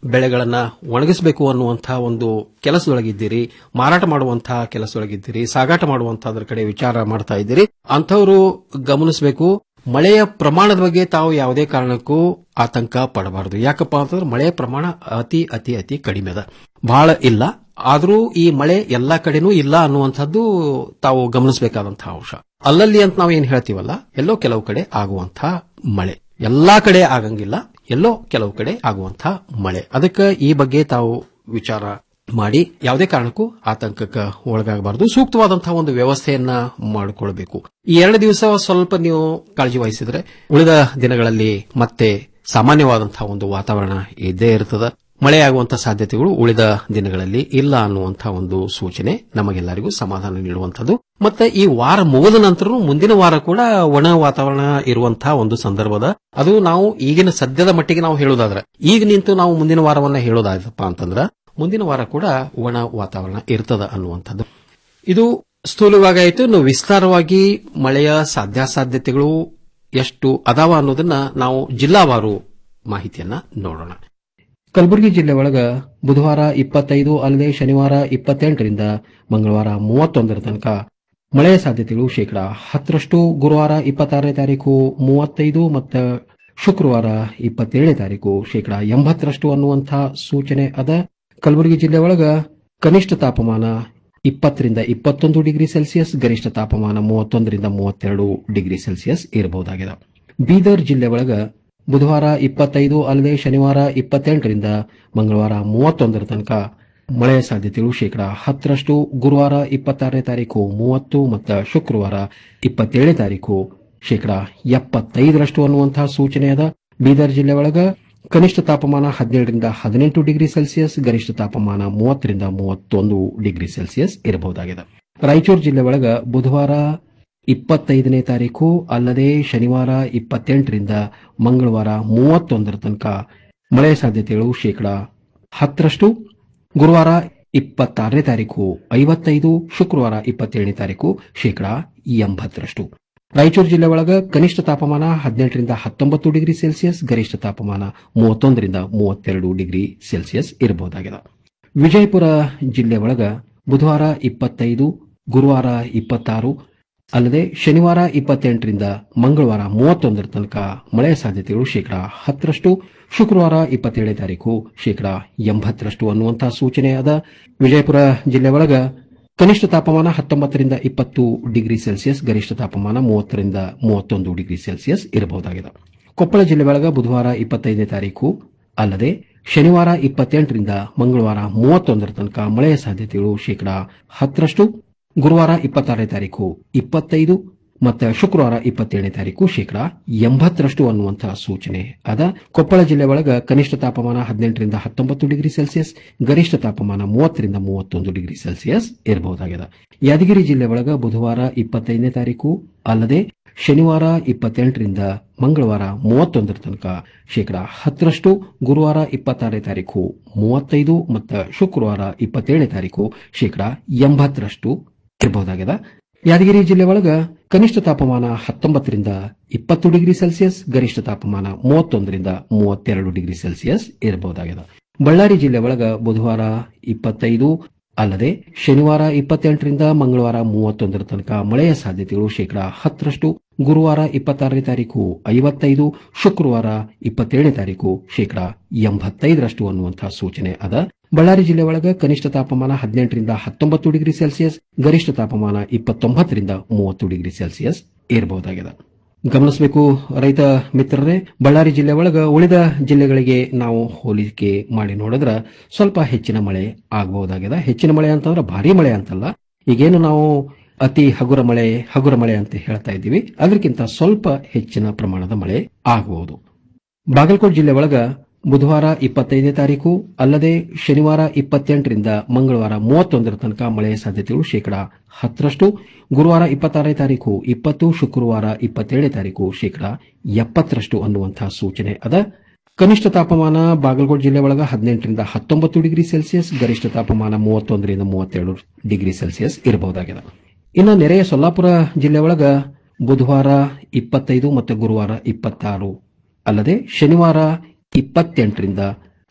ಬೆಳೆಗಳನ್ನ ಒಣಗಿಸಬೇಕು ಅನ್ನುವಂತಹ ಒಂದು ಕೆಲಸದೊಳಗಿದ್ದೀರಿ ಮಾರಾಟ ಮಾಡುವಂತಹ ಕೆಲಸದೊಳಗಿದ್ದೀರಿ ಸಾಗಾಟ ಮಾಡುವಂತಹದ್ರ ಕಡೆ ವಿಚಾರ ಮಾಡ್ತಾ ಇದ್ದೀರಿ ಅಂಥವರು ಗಮನಿಸಬೇಕು ಮಳೆಯ ಪ್ರಮಾಣದ ಬಗ್ಗೆ ತಾವು ಯಾವುದೇ ಕಾರಣಕ್ಕೂ ಆತಂಕ ಪಡಬಾರದು ಯಾಕಪ್ಪ ಅಂತಂದ್ರೆ ಮಳೆಯ ಪ್ರಮಾಣ ಅತಿ ಅತಿ ಅತಿ ಕಡಿಮೆ ಅದ ಬಹಳ ಇಲ್ಲ ಆದರೂ ಈ ಮಳೆ ಎಲ್ಲಾ ಕಡೆನೂ ಇಲ್ಲ ಅನ್ನುವಂಥದ್ದು ತಾವು ಗಮನಿಸಬೇಕಾದಂತಹ ಅಂಶ ಅಲ್ಲಲ್ಲಿ ಅಂತ ನಾವು ಏನ್ ಹೇಳ್ತೀವಲ್ಲ ಎಲ್ಲೋ ಕೆಲವು ಕಡೆ ಆಗುವಂತಹ ಮಳೆ ಎಲ್ಲಾ ಕಡೆ ಆಗಂಗಿಲ್ಲ ಎಲ್ಲೋ ಕೆಲವು ಕಡೆ ಆಗುವಂತಹ ಮಳೆ ಅದಕ್ಕೆ ಈ ಬಗ್ಗೆ ತಾವು ವಿಚಾರ ಮಾಡಿ ಯಾವುದೇ ಕಾರಣಕ್ಕೂ ಆತಂಕಕ್ಕೆ ಒಳಗಾಗಬಾರದು ಸೂಕ್ತವಾದಂತಹ ಒಂದು ವ್ಯವಸ್ಥೆಯನ್ನ ಮಾಡಿಕೊಳ್ಬೇಕು ಈ ಎರಡು ದಿವಸ ಸ್ವಲ್ಪ ನೀವು ಕಾಳಜಿ ವಹಿಸಿದ್ರೆ ಉಳಿದ ದಿನಗಳಲ್ಲಿ ಮತ್ತೆ ಸಾಮಾನ್ಯವಾದಂತಹ ಒಂದು ವಾತಾವರಣ ಇದ್ದೇ ಇರ್ತದ ಮಳೆಯಾಗುವಂತಹ ಸಾಧ್ಯತೆಗಳು ಉಳಿದ ದಿನಗಳಲ್ಲಿ ಇಲ್ಲ ಅನ್ನುವಂತಹ ಒಂದು ಸೂಚನೆ ನಮಗೆಲ್ಲರಿಗೂ ಸಮಾಧಾನ ನೀಡುವಂತದ್ದು ಮತ್ತೆ ಈ ವಾರ ಮುಗಿದ ನಂತರ ಮುಂದಿನ ವಾರ ಕೂಡ ಒಣ ವಾತಾವರಣ ಇರುವಂತಹ ಒಂದು ಸಂದರ್ಭದ ಅದು ನಾವು ಈಗಿನ ಸದ್ಯದ ಮಟ್ಟಿಗೆ ನಾವು ಹೇಳೋದಾದ್ರೆ ಈಗ ನಿಂತು ನಾವು ಮುಂದಿನ ವಾರವನ್ನ ಹೇಳೋದಾಯ್ತಪ್ಪ ಅಂತಂದ್ರ ಮುಂದಿನ ವಾರ ಕೂಡ ಒಣ ವಾತಾವರಣ ಇರ್ತದ ಅನ್ನುವಂಥದ್ದು ಇದು ಸ್ಥೂಲವಾಗಿ ಆಯಿತು ಇನ್ನು ವಿಸ್ತಾರವಾಗಿ ಮಳೆಯ ಸಾಧ್ಯಾಸಾಧ್ಯತೆಗಳು ಎಷ್ಟು ಅದಾವ ಅನ್ನೋದನ್ನ ನಾವು ಜಿಲ್ಲಾವಾರು ಮಾಹಿತಿಯನ್ನ ನೋಡೋಣ ಕಲಬುರಗಿ ಜಿಲ್ಲೆ ಒಳಗ ಬುಧವಾರ ಇಪ್ಪತ್ತೈದು ಅಲ್ಲದೆ ಶನಿವಾರ ಇಪ್ಪತ್ತೆಂಟರಿಂದ ಮಂಗಳವಾರ ಮೂವತ್ತೊಂದರ ತನಕ ಮಳೆಯ ಸಾಧ್ಯತೆಗಳು ಶೇಕಡಾ ಹತ್ತರಷ್ಟು ಗುರುವಾರ ಇಪ್ಪತ್ತಾರನೇ ತಾರೀಕು ಮೂವತ್ತೈದು ಮತ್ತು ಶುಕ್ರವಾರ ಇಪ್ಪತ್ತೇಳನೇ ತಾರೀಕು ಶೇಕಡಾ ಎಂಬತ್ತರಷ್ಟು ಅನ್ನುವಂತಹ ಸೂಚನೆ ಅದ ಕಲಬುರಗಿ ಜಿಲ್ಲೆ ಒಳಗ ಕನಿಷ್ಠ ತಾಪಮಾನ ಇಪ್ಪತ್ತರಿಂದ ಇಪ್ಪತ್ತೊಂದು ಡಿಗ್ರಿ ಸೆಲ್ಸಿಯಸ್ ಗರಿಷ್ಠ ತಾಪಮಾನ ಮೂವತ್ತೊಂದರಿಂದ ಮೂವತ್ತೆರಡು ಡಿಗ್ರಿ ಸೆಲ್ಸಿಯಸ್ ಇರಬಹುದಾಗಿದೆ ಬೀದರ್ ಜಿಲ್ಲೆ ಒಳಗ ಬುಧವಾರ ಇಪ್ಪತ್ತೈದು ಅಲ್ಲದೆ ಶನಿವಾರ ಇಪ್ಪತ್ತೆಂಟರಿಂದ ಮಂಗಳವಾರ ಮೂವತ್ತೊಂದರ ತನಕ ಮಳೆಯ ಸಾಧ್ಯತೆಗಳು ಶೇಕಡಾ ಹತ್ತರಷ್ಟು ಗುರುವಾರ ಇಪ್ಪತ್ತಾರನೇ ತಾರೀಕು ಮೂವತ್ತು ಮತ್ತು ಶುಕ್ರವಾರ ಇಪ್ಪತ್ತೇಳನೇ ತಾರೀಕು ಶೇಕಡಾ ಎಪ್ಪತ್ತೈದರಷ್ಟು ಅನ್ನುವಂತಹ ಸೂಚನೆ ಅದ ಬೀದರ್ ಜಿಲ್ಲೆ ಒಳಗ ಕನಿಷ್ಠ ತಾಪಮಾನ ಹದಿನೇಳರಿಂದ ಹದಿನೆಂಟು ಡಿಗ್ರಿ ಸೆಲ್ಸಿಯಸ್ ಗರಿಷ್ಠ ತಾಪಮಾನ ಮೂವತ್ತರಿಂದ ಮೂವತ್ತೊಂದು ಡಿಗ್ರಿ ಸೆಲ್ಸಿಯಸ್ ಇರಬಹುದಾಗಿದೆ ರಾಯಚೂರು ಜಿಲ್ಲೆ ಒಳಗ ಬುಧವಾರ ಇಪ್ಪತ್ತೈದನೇ ತಾರೀಕು ಅಲ್ಲದೆ ಶನಿವಾರ ಇಪ್ಪತ್ತೆಂಟರಿಂದ ಮಂಗಳವಾರ ಮೂವತ್ತೊಂದರ ತನಕ ಮಳೆಯ ಸಾಧ್ಯತೆಗಳು ಶೇಕಡಾ ಹತ್ತರಷ್ಟು ಗುರುವಾರ ಇಪ್ಪತ್ತಾರನೇ ತಾರೀಕು ಐವತ್ತೈದು ಶುಕ್ರವಾರ ಇಪ್ಪತ್ತೇಳನೇ ತಾರೀಕು ಶೇಕಡಾ ಎಂಬತ್ತರಷ್ಟು ರಾಯಚೂರು ಜಿಲ್ಲೆ ಒಳಗ ಕನಿಷ್ಠ ತಾಪಮಾನ ಹದಿನೆಂಟರಿಂದ ಹತ್ತೊಂಬತ್ತು ಡಿಗ್ರಿ ಸೆಲ್ಸಿಯಸ್ ಗರಿಷ್ಠ ತಾಪಮಾನ ಮೂವತ್ತೊಂದರಿಂದ ಮೂವತ್ತೆರಡು ಡಿಗ್ರಿ ಸೆಲ್ಸಿಯಸ್ ಇರಬಹುದಾಗಿದೆ ವಿಜಯಪುರ ಜಿಲ್ಲೆ ಒಳಗ ಬುಧವಾರ ಇಪ್ಪತ್ತೈದು ಗುರುವಾರ ಇಪ್ಪತ್ತಾರು ಅಲ್ಲದೆ ಶನಿವಾರ ಇಪ್ಪತ್ತೆಂಟರಿಂದ ಮಂಗಳವಾರ ಮೂವತ್ತೊಂದರ ತನಕ ಮಳೆಯ ಸಾಧ್ಯತೆಗಳು ಶೇಕಡಾ ಹತ್ತರಷ್ಟು ಶುಕ್ರವಾರ ಇಪ್ಪತ್ತೇಳನೇ ತಾರೀಕು ಶೇಕಡಾ ಎಂಬತ್ತರಷ್ಟು ಅನ್ನುವಂತಹ ಸೂಚನೆ ಅದ ವಿಜಯಪುರ ಜಿಲ್ಲೆ ಒಳಗ ಕನಿಷ್ಠ ತಾಪಮಾನ ಹತ್ತೊಂಬತ್ತರಿಂದ ಇಪ್ಪತ್ತು ಡಿಗ್ರಿ ಸೆಲ್ಸಿಯಸ್ ಗರಿಷ್ಠ ತಾಪಮಾನ ಮೂವತ್ತರಿಂದ ಮೂವತ್ತೊಂದು ಡಿಗ್ರಿ ಸೆಲ್ಸಿಯಸ್ ಇರಬಹುದಾಗಿದೆ ಕೊಪ್ಪಳ ಜಿಲ್ಲೆ ಒಳಗ ಬುಧವಾರ ಇಪ್ಪತ್ತೈದನೇ ತಾರೀಕು ಅಲ್ಲದೆ ಶನಿವಾರ ಇಪ್ಪತ್ತೆಂಟರಿಂದ ಮಂಗಳವಾರ ಮೂವತ್ತೊಂದರ ತನಕ ಮಳೆಯ ಸಾಧ್ಯತೆಗಳು ಶೇಕಡಾ ಹತ್ತರಷ್ಟು ಗುರುವಾರ ಇಪ್ಪತ್ತಾರನೇ ತಾರೀಕು ಇಪ್ಪತ್ತೈದು ಮತ್ತು ಶುಕ್ರವಾರ ಇಪ್ಪತ್ತೇಳನೇ ತಾರೀಕು ಶೇಕಡಾ ಎಂಬತ್ತರಷ್ಟು ಅನ್ನುವಂತಹ ಸೂಚನೆ ಅದ ಕೊಪ್ಪಳ ಜಿಲ್ಲೆ ಒಳಗ ಕನಿಷ್ಠ ತಾಪಮಾನ ಹದಿನೆಂಟರಿಂದ ಹತ್ತೊಂಬತ್ತು ಡಿಗ್ರಿ ಸೆಲ್ಸಿಯಸ್ ಗರಿಷ್ಠ ತಾಪಮಾನ ಮೂವತ್ತರಿಂದ ಮೂವತ್ತೊಂದು ಡಿಗ್ರಿ ಸೆಲ್ಸಿಯಸ್ ಇರಬಹುದಾಗಿದೆ ಯಾದಗಿರಿ ಜಿಲ್ಲೆ ಒಳಗ ಬುಧವಾರ ಇಪ್ಪತ್ತೈದನೇ ತಾರೀಕು ಅಲ್ಲದೆ ಶನಿವಾರ ಇಪ್ಪತ್ತೆಂಟರಿಂದ ಮಂಗಳವಾರ ಮೂವತ್ತೊಂದರ ತನಕ ಶೇಕಡಾ ಹತ್ತರಷ್ಟು ಗುರುವಾರ ಇಪ್ಪತ್ತಾರನೇ ತಾರೀಕು ಮೂವತ್ತೈದು ಮತ್ತು ಶುಕ್ರವಾರ ಇಪ್ಪತ್ತೇಳನೇ ತಾರೀಕು ಶೇಕಡಾ ಎಂಬತ್ತರಷ್ಟು ಇರಬಹುದಾಗಿದೆ ಯಾದಗಿರಿ ಜಿಲ್ಲೆ ಒಳಗ ಕನಿಷ್ಠ ತಾಪಮಾನ ಹತ್ತೊಂಬತ್ತರಿಂದ ಇಪ್ಪತ್ತು ಡಿಗ್ರಿ ಸೆಲ್ಸಿಯಸ್ ಗರಿಷ್ಠ ತಾಪಮಾನ ಮೂವತ್ತೊಂದರಿಂದ ಮೂವತ್ತೆರಡು ಡಿಗ್ರಿ ಸೆಲ್ಸಿಯಸ್ ಇರಬಹುದಾಗಿದೆ ಬಳ್ಳಾರಿ ಜಿಲ್ಲೆ ಒಳಗ ಬುಧವಾರ ಇಪ್ಪತ್ತೈದು ಅಲ್ಲದೆ ಶನಿವಾರ ಇಪ್ಪತ್ತೆಂಟರಿಂದ ಮಂಗಳವಾರ ಮೂವತ್ತೊಂದರ ತನಕ ಮಳೆಯ ಸಾಧ್ಯತೆಗಳು ಶೇಕಡಾ ಹತ್ತರಷ್ಟು ಗುರುವಾರ ಇಪ್ಪತ್ತಾರನೇ ತಾರೀಕು ಐವತ್ತೈದು ಶುಕ್ರವಾರ ಇಪ್ಪತ್ತೇಳನೇ ತಾರೀಕು ಶೇಕಡಾ ಎಂಬತ್ತೈದರಷ್ಟು ಅನ್ನುವಂತಹ ಸೂಚನೆ ಅದ ಬಳ್ಳಾರಿ ಜಿಲ್ಲೆ ಒಳಗ ಕನಿಷ್ಠ ತಾಪಮಾನ ಹದಿನೆಂಟರಿಂದ ಹತ್ತೊಂಬತ್ತು ಡಿಗ್ರಿ ಸೆಲ್ಸಿಯಸ್ ಗರಿಷ್ಠ ತಾಪಮಾನ ಇಪ್ಪತ್ತೊಂಬತ್ತರಿಂದ ಮೂವತ್ತು ಡಿಗ್ರಿ ಸೆಲ್ಸಿಯಸ್ ಇರಬಹುದಾಗಿದೆ ಗಮನಿಸಬೇಕು ರೈತ ಮಿತ್ರರೇ ಬಳ್ಳಾರಿ ಜಿಲ್ಲೆ ಒಳಗ ಉಳಿದ ಜಿಲ್ಲೆಗಳಿಗೆ ನಾವು ಹೋಲಿಕೆ ಮಾಡಿ ನೋಡಿದ್ರ ಸ್ವಲ್ಪ ಹೆಚ್ಚಿನ ಮಳೆ ಆಗಬಹುದಾಗಿದೆ ಹೆಚ್ಚಿನ ಮಳೆ ಅಂತಂದ್ರೆ ಭಾರಿ ಮಳೆ ಅಂತಲ್ಲ ಈಗೇನು ನಾವು ಅತಿ ಹಗುರ ಮಳೆ ಹಗುರ ಮಳೆ ಅಂತ ಹೇಳ್ತಾ ಇದ್ದೀವಿ ಅದಕ್ಕಿಂತ ಸ್ವಲ್ಪ ಹೆಚ್ಚಿನ ಪ್ರಮಾಣದ ಮಳೆ ಆಗಬಹುದು ಬಾಗಲಕೋಟೆ ಜಿಲ್ಲೆ ಒಳಗ ಬುಧವಾರ ಇಪ್ಪತ್ತೈದನೇ ತಾರೀಕು ಅಲ್ಲದೆ ಶನಿವಾರ ಇಪ್ಪತ್ತೆಂಟರಿಂದ ಮಂಗಳವಾರ ಮೂವತ್ತೊಂದರ ತನಕ ಮಳೆಯ ಸಾಧ್ಯತೆಗಳು ಶೇಕಡಾ ಹತ್ತರಷ್ಟು ಗುರುವಾರ ಇಪ್ಪತ್ತಾರನೇ ತಾರೀಕು ಇಪ್ಪತ್ತು ಶುಕ್ರವಾರ ಇಪ್ಪತ್ತೇಳನೇ ತಾರೀಕು ಶೇಕಡಾ ಎಪ್ಪತ್ತರಷ್ಟು ಅನ್ನುವಂತಹ ಸೂಚನೆ ಅದ ಕನಿಷ್ಠ ತಾಪಮಾನ ಬಾಗಲಕೋಟೆ ಜಿಲ್ಲೆ ಒಳಗ ಹದಿನೆಂಟರಿಂದ ಹತ್ತೊಂಬತ್ತು ಡಿಗ್ರಿ ಸೆಲ್ಸಿಯಸ್ ಗರಿಷ್ಠ ತಾಪಮಾನ ಮೂವತ್ತೊಂದರಿಂದ ಮೂವತ್ತೆರಡು ಡಿಗ್ರಿ ಸೆಲ್ಸಿಯಸ್ ಇರಬಹುದಾಗಿದೆ ಇನ್ನು ನೆರೆಯ ಸೊಲ್ಲಾಪುರ ಜಿಲ್ಲೆ ಒಳಗ ಬುಧವಾರ ಇಪ್ಪತ್ತೈದು ಮತ್ತು ಗುರುವಾರ ಇಪ್ಪತ್ತಾರು ಅಲ್ಲದೆ ಶನಿವಾರ ಇಪ್ಪತ್ತೆಂಟರಿಂದ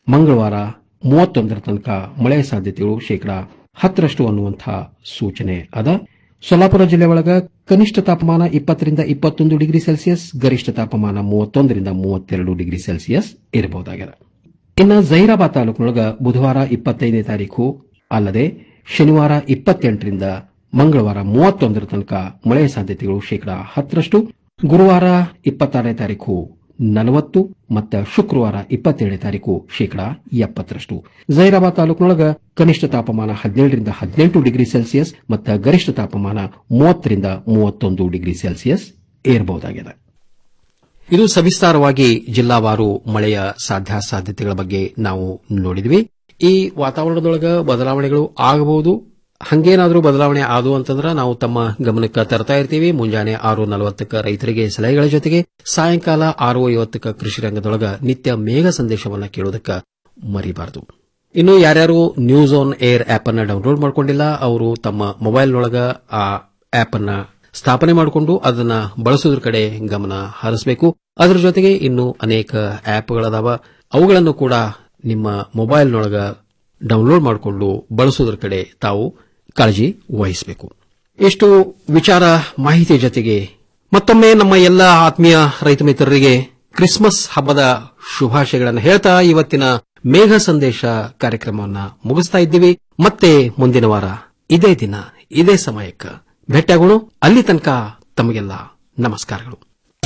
ಮಂಗಳವಾರ ಮೂವತ್ತೊಂದರ ತನಕ ಮಳೆಯ ಸಾಧ್ಯತೆಗಳು ಶೇಕಡಾ ಹತ್ತರಷ್ಟು ಅನ್ನುವಂತಹ ಸೂಚನೆ ಅದ ಸೊಲ್ಲಾಪುರ ಜಿಲ್ಲೆ ಒಳಗ ಕನಿಷ್ಠ ತಾಪಮಾನ ಇಪ್ಪತ್ತರಿಂದ ಇಪ್ಪತ್ತೊಂದು ಡಿಗ್ರಿ ಸೆಲ್ಸಿಯಸ್ ಗರಿಷ್ಠ ತಾಪಮಾನ ಮೂವತ್ತೊಂದರಿಂದ ಮೂವತ್ತೆರಡು ಡಿಗ್ರಿ ಸೆಲ್ಸಿಯಸ್ ಇರಬಹುದಾಗಿದೆ ಇನ್ನು ಜಹೀರಾಬಾದ್ ತಾಲೂಕಿನೊಳಗ ಬುಧವಾರ ಇಪ್ಪತ್ತೈದನೇ ತಾರೀಕು ಅಲ್ಲದೆ ಶನಿವಾರ ಇಪ್ಪತ್ತೆಂಟರಿಂದ ಮಂಗಳವಾರ ಮೂವತ್ತೊಂದರ ತನಕ ಮಳೆಯ ಸಾಧ್ಯತೆಗಳು ಶೇಕಡಾ ಹತ್ತರಷ್ಟು ಗುರುವಾರ ಇಪ್ಪತ್ತಾರನೇ ತಾರೀಕು ನಲವತ್ತು ಮತ್ತು ಶುಕ್ರವಾರ ಇಪ್ಪತ್ತೇಳನೇ ತಾರೀಕು ಶೇಕಡಾ ಎಪ್ಪತ್ತರಷ್ಟು ಜೈರಾಬಾದ್ ತಾಲೂಕಿನೊಳಗ ಕನಿಷ್ಠ ತಾಪಮಾನ ಹದಿನೇಳರಿಂದ ಹದಿನೆಂಟು ಡಿಗ್ರಿ ಸೆಲ್ಸಿಯಸ್ ಮತ್ತು ಗರಿಷ್ಠ ತಾಪಮಾನ ಮೂವತ್ತರಿಂದ ಮೂವತ್ತೊಂದು ಡಿಗ್ರಿ ಸೆಲ್ಸಿಯಸ್ ಏರಬಹುದಾಗಿದೆ ಇದು ಸವಿಸ್ತಾರವಾಗಿ ಜಿಲ್ಲಾವಾರು ಮಳೆಯ ಸಾಧ್ಯಾಸಾಧ್ಯತೆಗಳ ಬಗ್ಗೆ ನಾವು ನೋಡಿದ್ವಿ ಈ ವಾತಾವರಣದೊಳಗ ಬದಲಾವಣೆಗಳು ಆಗಬಹುದು ಹಂಗೇನಾದರೂ ಬದಲಾವಣೆ ಆದು ಅಂತಂದ್ರೆ ನಾವು ತಮ್ಮ ಗಮನಕ್ಕೆ ತರ್ತಾ ಇರ್ತೀವಿ ಮುಂಜಾನೆ ಆರು ನಲವತ್ತಕ್ಕ ರೈತರಿಗೆ ಸಲಹೆಗಳ ಜೊತೆಗೆ ಸಾಯಂಕಾಲ ಆರು ಐವತ್ತಕ್ಕ ಕೃಷಿ ರಂಗದೊಳಗ ನಿತ್ಯ ಮೇಘ ಸಂದೇಶವನ್ನ ಕೇಳೋದಕ್ಕ ಮರಿಬಾರದು ಇನ್ನು ಯಾರ್ಯಾರು ನ್ಯೂಸ್ ಆನ್ ಏರ್ ಆಪ್ ಅನ್ನ ಡೌನ್ಲೋಡ್ ಮಾಡ್ಕೊಂಡಿಲ್ಲ ಅವರು ತಮ್ಮ ಮೊಬೈಲ್ನೊಳಗ ಆ ಆಪ್ ಅನ್ನ ಸ್ಥಾಪನೆ ಮಾಡಿಕೊಂಡು ಅದನ್ನ ಬಳಸೋದ್ರ ಕಡೆ ಗಮನ ಹರಿಸಬೇಕು ಅದರ ಜೊತೆಗೆ ಇನ್ನು ಅನೇಕ ಆಪ್ಗಳದಾವ ಅವುಗಳನ್ನು ಕೂಡ ನಿಮ್ಮ ಮೊಬೈಲ್ನೊಳಗ ಡೌನ್ಲೋಡ್ ಮಾಡಿಕೊಂಡು ಬಳಸೋದ್ರ ಕಡೆ ತಾವು ಕಾಳಜಿ ವಹಿಸಬೇಕು ಇಷ್ಟು ವಿಚಾರ ಮಾಹಿತಿ ಜೊತೆಗೆ ಮತ್ತೊಮ್ಮೆ ನಮ್ಮ ಎಲ್ಲ ಆತ್ಮೀಯ ರೈತ ಮಿತ್ರರಿಗೆ ಕ್ರಿಸ್ಮಸ್ ಹಬ್ಬದ ಶುಭಾಶಯಗಳನ್ನು ಹೇಳ್ತಾ ಇವತ್ತಿನ ಮೇಘ ಸಂದೇಶ ಕಾರ್ಯಕ್ರಮವನ್ನ ಮುಗಿಸ್ತಾ ಇದ್ದೀವಿ ಮತ್ತೆ ಮುಂದಿನ ವಾರ ಇದೇ ದಿನ ಇದೇ ಸಮಯಕ್ಕೆ ಭೇಟಿಯಾಗೋಣ ಅಲ್ಲಿ ತನಕ ತಮಗೆಲ್ಲ ನಮಸ್ಕಾರಗಳು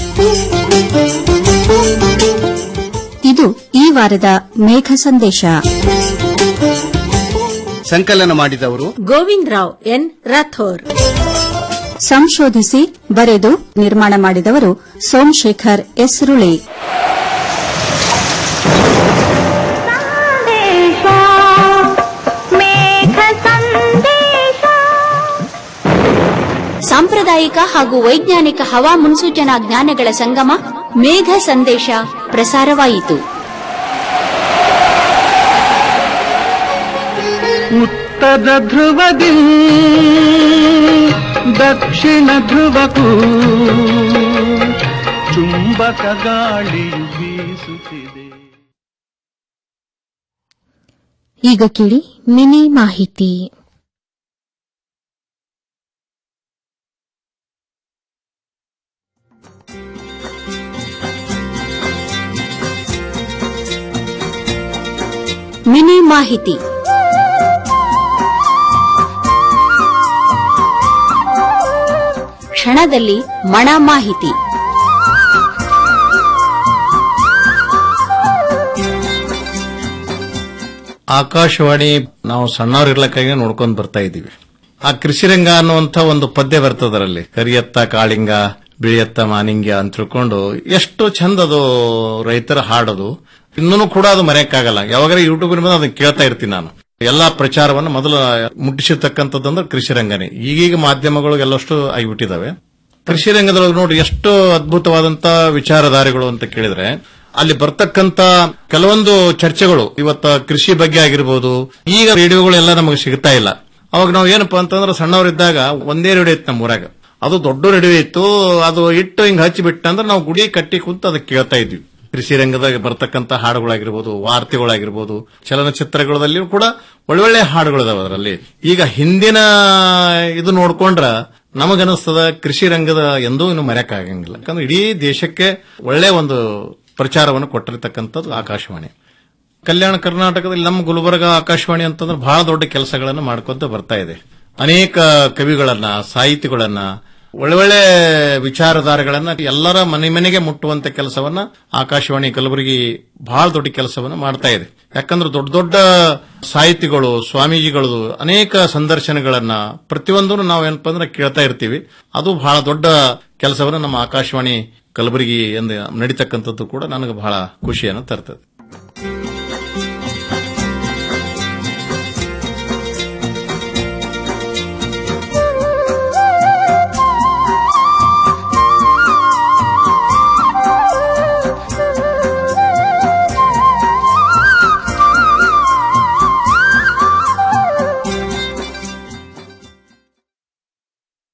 ಇದು ಈ ವಾರದ ಮೇಘ ಸಂದೇಶ ಸಂಕಲನ ಮಾಡಿದವರು ಗೋವಿಂದ್ ರಾವ್ ಎನ್ ರಾಥೋರ್ ಸಂಶೋಧಿಸಿ ಬರೆದು ನಿರ್ಮಾಣ ಮಾಡಿದವರು ಸೋಮಶೇಖರ್ ಎಸ್ರುಳಿ ಸಾಂಪ್ರದಾಯಿಕ ಹಾಗೂ ವೈಜ್ಞಾನಿಕ ಹವಾ ಮುನ್ಸೂಚನಾ ಜ್ಞಾನಗಳ ಸಂಗಮ ಮೇಘ ಸಂದೇಶ ಪ್ರಸಾರವಾಯಿತು ಉತ್ತರ ಧ್ರುವದಿ ದಕ್ಷಿಣ ಧ್ರುವಕ್ಕೂ ಚುಂಬಕ ಗಾಳಿಯು ಬೀಸುತ್ತಿದೆ ಈಗ ಕೇಳಿ ಮಿನಿ ಮಾಹಿತಿ ಮಿನಿ ಮಾಹಿತಿ ಕ್ಷಣದಲ್ಲಿ ಮಣ ಮಾಹಿತಿ ಆಕಾಶವಾಣಿ ನಾವು ಸಣ್ಣವರಿರ್ಲಕ್ಕಾಗಿ ನೋಡ್ಕೊಂಡು ಬರ್ತಾ ಇದ್ದೀವಿ ಆ ಕೃಷಿರಂಗ ಅನ್ನುವಂಥ ಒಂದು ಪದ್ಯ ಬರ್ತದರಲ್ಲಿ ಕರಿಯತ್ತ ಕಾಳಿಂಗ ಬಿಳಿಯತ್ತ ಮಾನಿಂಗ್ಯ ಅಂತ ತಿಳ್ಕೊಂಡು ಎಷ್ಟು ಚಂದ ಅದು ರೈತರ ಹಾಡೋದು ಇನ್ನೂ ಕೂಡ ಅದು ಮರೆಯಕ್ಕಾಗಲ್ಲ ಯಾವಾಗಾರ ಯೂಟ್ಯೂಬ್ ಮೇಲೆ ಅದನ್ನ ಕೇಳ್ತಾ ಇರ್ತೀನಿ ನಾನು ಎಲ್ಲಾ ಪ್ರಚಾರವನ್ನು ಮೊದಲು ಮುಟ್ಟಿಸಿರ್ತಕ್ಕಂಥದ್ದಂದ್ರೆ ಕೃಷಿ ರಂಗನೇ ಈಗೀಗ ಮಾಧ್ಯಮಗಳು ಎಲ್ಲಷ್ಟು ಆಗಿಬಿಟ್ಟಿದಾವೆ ಕೃಷಿ ರಂಗದೊಳಗೆ ನೋಡಿ ಎಷ್ಟು ಅದ್ಭುತವಾದಂತ ವಿಚಾರಧಾರೆಗಳು ಅಂತ ಕೇಳಿದ್ರೆ ಅಲ್ಲಿ ಬರ್ತಕ್ಕಂತ ಕೆಲವೊಂದು ಚರ್ಚೆಗಳು ಇವತ್ತ ಕೃಷಿ ಬಗ್ಗೆ ಆಗಿರ್ಬೋದು ಈಗ ರೇಡಿಯೋಗಳು ಎಲ್ಲ ನಮಗೆ ಸಿಗ್ತಾ ಇಲ್ಲ ಅವಾಗ ನಾವು ಏನಪ್ಪಾ ಅಂತಂದ್ರೆ ಸಣ್ಣವರಿದ್ದಾಗ ಒಂದೇ ರೇಡಿಯೋ ಇತ್ತು ನಮ್ಮ ಊರಾಗ ಅದು ದೊಡ್ಡ ರೇಡಿಯೋ ಇತ್ತು ಅದು ಇಟ್ಟು ಹಿಂಗ್ ಹಚ್ಚಿಬಿಟ್ಟ ಅಂದ್ರೆ ನಾವು ಗುಡಿ ಕಟ್ಟಿ ಕುಂತು ಅದಕ್ಕೆ ಕೇಳ್ತಾ ಇದ್ವಿ ಕೃಷಿ ರಂಗದಾಗ ಬರ್ತಕ್ಕಂತ ಹಾಡುಗಳಾಗಿರ್ಬೋದು ವಾರ್ತೆಗಳಾಗಿರ್ಬೋದು ಚಲನಚಿತ್ರಗಳಲ್ಲಿಯೂ ಕೂಡ ಒಳ್ಳೊಳ್ಳೆ ಹಾಡುಗಳಿದಾವೆ ಅದರಲ್ಲಿ ಈಗ ಹಿಂದಿನ ಇದು ನೋಡ್ಕೊಂಡ್ರ ನಮಗನಿಸ್ತದ ಕೃಷಿ ರಂಗದ ಎಂದೂ ಇನ್ನು ಮರೆಯಕ್ಕಾಗಂಗಿಲ್ಲ ಯಾಕಂದ್ರೆ ಇಡೀ ದೇಶಕ್ಕೆ ಒಳ್ಳೆ ಒಂದು ಪ್ರಚಾರವನ್ನು ಕೊಟ್ಟಿರ್ತಕ್ಕಂಥದ್ದು ಆಕಾಶವಾಣಿ ಕಲ್ಯಾಣ ಕರ್ನಾಟಕದಲ್ಲಿ ನಮ್ಮ ಗುಲ್ಬರ್ಗ ಆಕಾಶವಾಣಿ ಅಂತಂದ್ರೆ ಬಹಳ ದೊಡ್ಡ ಕೆಲಸಗಳನ್ನು ಮಾಡ್ಕೊಂತ ಬರ್ತಾ ಇದೆ ಅನೇಕ ಕವಿಗಳನ್ನ ಸಾಹಿತಿಗಳನ್ನ ಒಳ್ಳೊಳ್ಳೆ ವಿಚಾರಧಾರೆಗಳನ್ನ ಎಲ್ಲರ ಮನೆ ಮನೆಗೆ ಮುಟ್ಟುವಂತ ಕೆಲಸವನ್ನ ಆಕಾಶವಾಣಿ ಕಲಬುರಗಿ ಬಹಳ ದೊಡ್ಡ ಕೆಲಸವನ್ನ ಮಾಡ್ತಾ ಇದೆ ಯಾಕಂದ್ರೆ ದೊಡ್ಡ ದೊಡ್ಡ ಸಾಹಿತಿಗಳು ಸ್ವಾಮೀಜಿಗಳು ಅನೇಕ ಸಂದರ್ಶನಗಳನ್ನ ಪ್ರತಿಯೊಂದನ್ನು ನಾವು ಏನಪ್ಪಾ ಅಂದ್ರೆ ಕೇಳ್ತಾ ಇರ್ತೀವಿ ಅದು ಬಹಳ ದೊಡ್ಡ ಕೆಲಸವನ್ನ ನಮ್ಮ ಆಕಾಶವಾಣಿ ಕಲಬುರಗಿ ಎಂದು ನಡೀತಕ್ಕಂಥದ್ದು ಕೂಡ ನನಗೆ ಬಹಳ ಖುಷಿಯನ್ನು ತರ್ತದೆ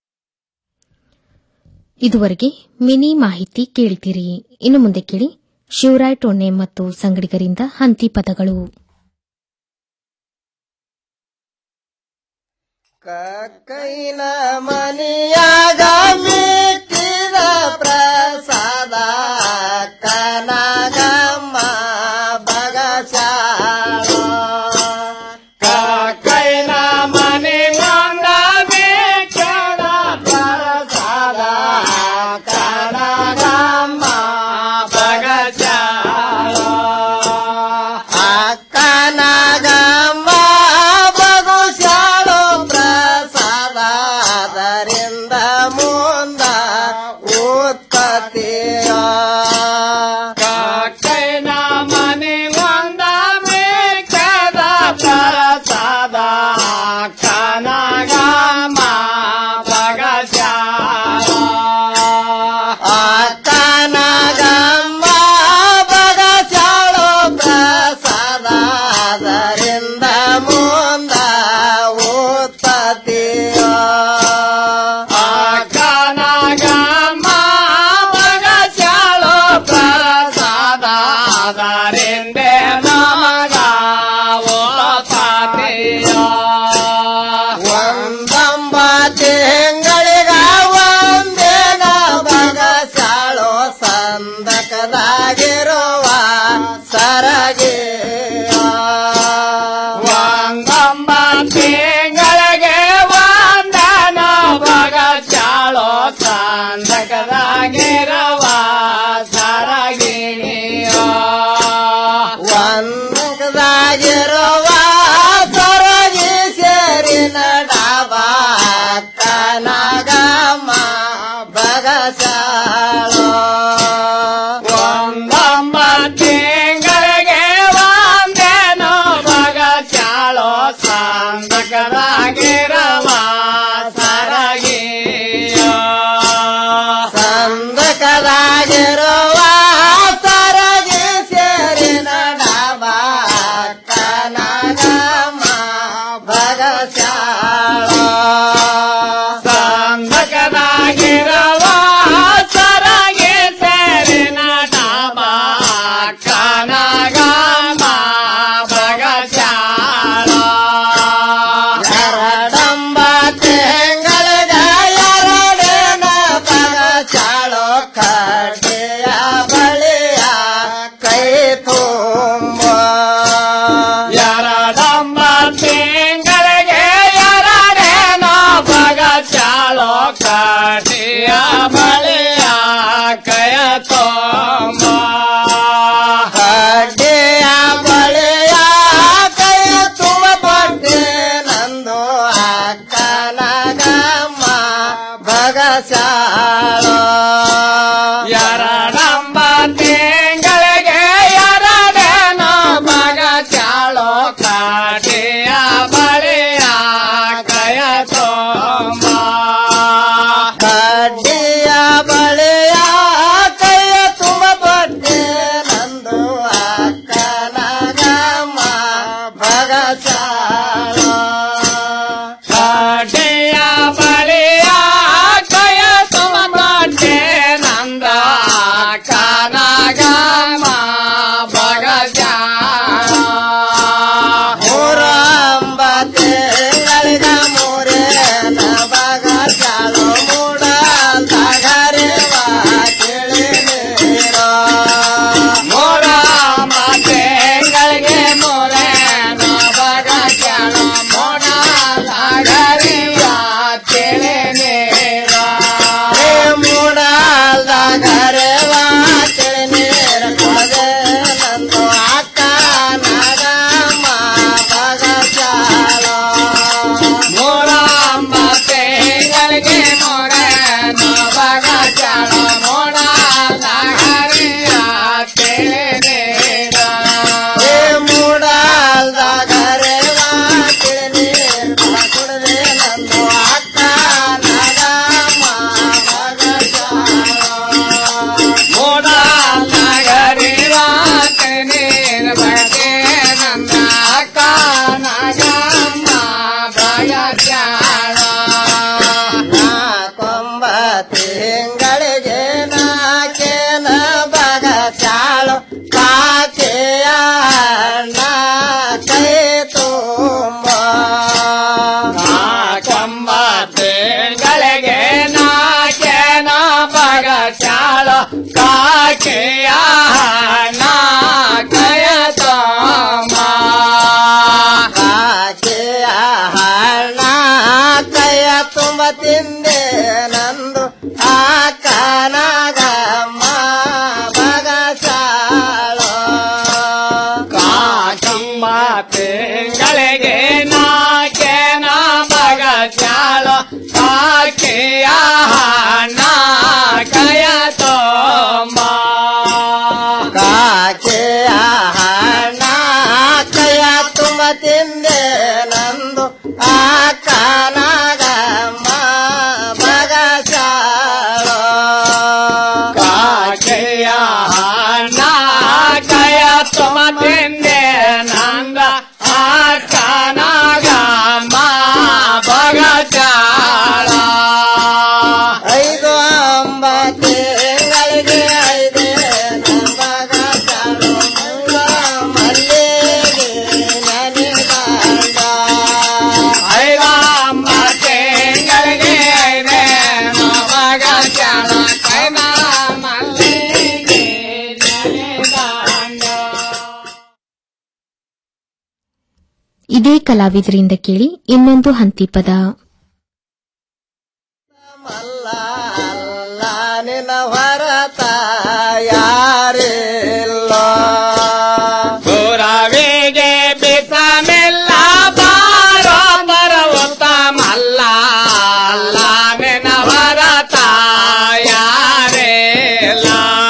ಇದುವರೆಗೆ ಮಿನಿ ಮಾಹಿತಿ ಕೇಳಿದಿರಿ ಇನ್ನು ಮುಂದೆ ಕೇಳಿ ಶಿವರಾಯ್ ಟೊಣ್ಣೆ ಮತ್ತು ಸಂಗಡಿಗರಿಂದ ಹಂತಿ ಪದಗಳು ಕೈನ ಮನಿಯಾಗ ಮಿಕ್ಕಿದ ಪ್ರಸಾದ ಕನಗಮ್ಮ ಬಗಸಾಳ ಕೈನ ಮನೆ ಮಂಗ ಮಿಕ್ಕಿದ ಪ್ರಸಾದ ಕನಗಮ್ಮ ಬಗಸಾಳ ಕನಗಮ್ಮ ಬಗುಶಾಳು ಪ್ರಸಾದರಿಂದ ಮುಂದ ಉತ್ಪತ್ತಿ ತಿಂಗಳಿಗೆ ನಾಕೇನ ಮಗ ಚಾಳೋ ಕಾಕಿಯ ಹಣ ಕಯ ತೋಂಬ ಕಾಕಿಯ ಹಣ ಕಯ ತುಂಬ ತಿಂದೆ ನಂದು ಆಕನಾಗಮ್ಮ ಮಗ ಚಾಳೋ ಕಾಕೆಯ ಹಣ ಕಯ ತುಮ ತಿಂದೆ ನಂದ ಆಕನಾಗಮ್ಮ ಬಗ ಚಾಳ ಐದು ಒಂಬತ್ತಿಂಗಳಿಗೆ ಐದೇ ನಂಬಗ ಚಾಳು ಮುಂಗ ಮಲ್ಲಿಗೆ ನನಗಂಡ ಐದು ಒಂಬತ್ತಿಂಗಳಿಗೆ ಐದೇ ನಂಬಗ ಚಾಳು ಕೈನ ಮಲ್ಲಿಗೆ ನನಗಂಡ ಇದೇ ಕಲಾವಿದರಿಂದ ಕೇಳಿ ಇನ್ನೊಂದು ಹಂತಿ ಪದ ನಿನ್ನ ಹೊರತ ಯಾರಿಲ್ಲ ಸುರವಿಗೆ ಬಿಸಮಿಲ್ಲ ಬಾರೋ ಬರವತ್ತ ಮಲ್ಲ ಅಲ್ಲ ನಿನ್ನ ಹೊರತ ಯಾರಿಲ್ಲ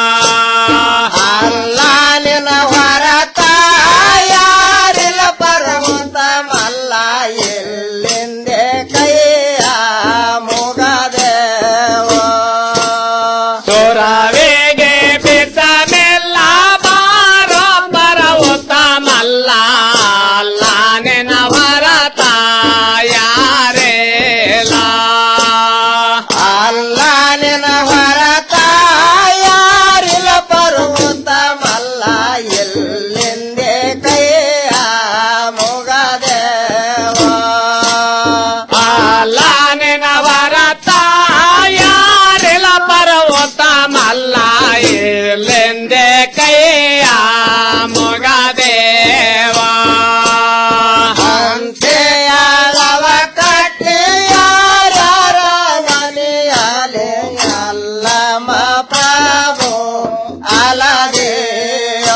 ಅಲ್ಲ ನಿನ್ನ ಹೊರತ ಯಾರಿಲ್ಲ ಪರಮತ ಮಲ್ಲ ಎಲ್ಲಿಂದೆ ಕೈಯ ಮುಗದೇವ ಸುರವಿಗೆ ಬಿಸಮಿಲ್ಲ ಬಾರೋ ಬರವತ್ತ ಮಲ್ಲ ಅಲ್ಲ ನಿನ್ನ ಹೊರತ ಯಾರೇಲ ಅಲ್ಲ ನಿನ್ನ ಹೊರತ ಯಾರಿಲ್ಲ ಪರ್ವತ ಮಲ್ಲ ಎಲ್ಲಿಂದೆ ಕೈಯ ಮುಗದೇವ ಅಲ್ಲ ನಿನ್ನ ಹೊರತ ಯಾರಿಲ್ಲ ಪರ್ವತ ಮಲ್ಲ ಎಲ್ಲಿಂದೆ ಕೈಯ ಮುಗದೇವ ಅಂತೆಯಾಗವ ಕಟ್ಟಿ ಯಾರ ಮನೆಯಲೆ ಅಲ್ಲಮ ಪ್ರಭು ಅಲದೇಯ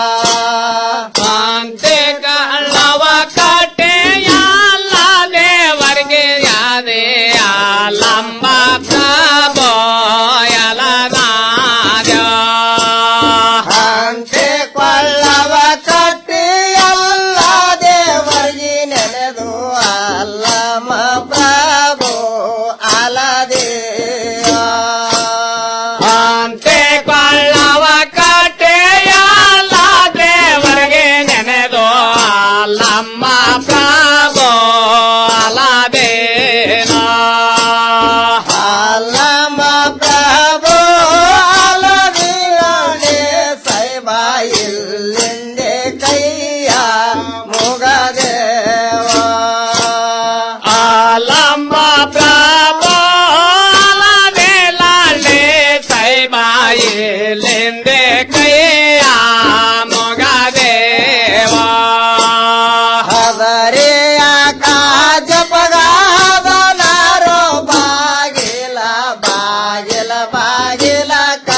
ಅಂತೆ ಕಳ್ಳವ ಕಟ್ಟೆ ಎಲ್ಲ ದೇವರಿಗೆ ಯಾದೇ ಲಂಬ ಪ್ರಭು ಎಲನಾದ ಅಂತೆ ಕೊಳ್ಳವ ಕಟ್ಟಿ ಎಲ್ಲ ದೇವರಿಗೆ ನೆನೆದು ಅಲ್ಲಮ ಪ್ರಭು ಅಲದೇಯ ಅಂತೆ ಕೊಳ್ಳವ ಕಟ್ಟೆ ಎಲ್ಲ ದೇವರಿಗೆ ನೆನೆದು ಅಲ್ಲಮ್ಮ ಪ್ರಭು ಅಲದೇನ ಅಲ್ಲಮ್ಮ ಪ್ರಭು ಅಲದಿರನೆ ಸೈಬ ಇಲ್ಲಿಂದೆ ಕೈಯ ಮುಗದೇವ ಅಲಂಬ ಪ್ರಭು ಅಲದೇಲಾಳೆ ಸೈಬ ಇಲ್ಲಿಂದೆ ಕೈಯ ಮುಗದೇವ ಹದರಿಯ ಕಾಜ ಪಗಾದನಾರೋ ಬಾಗಿಲ ಬಾಗಿಲ ಬಾಗಿಲ ಕ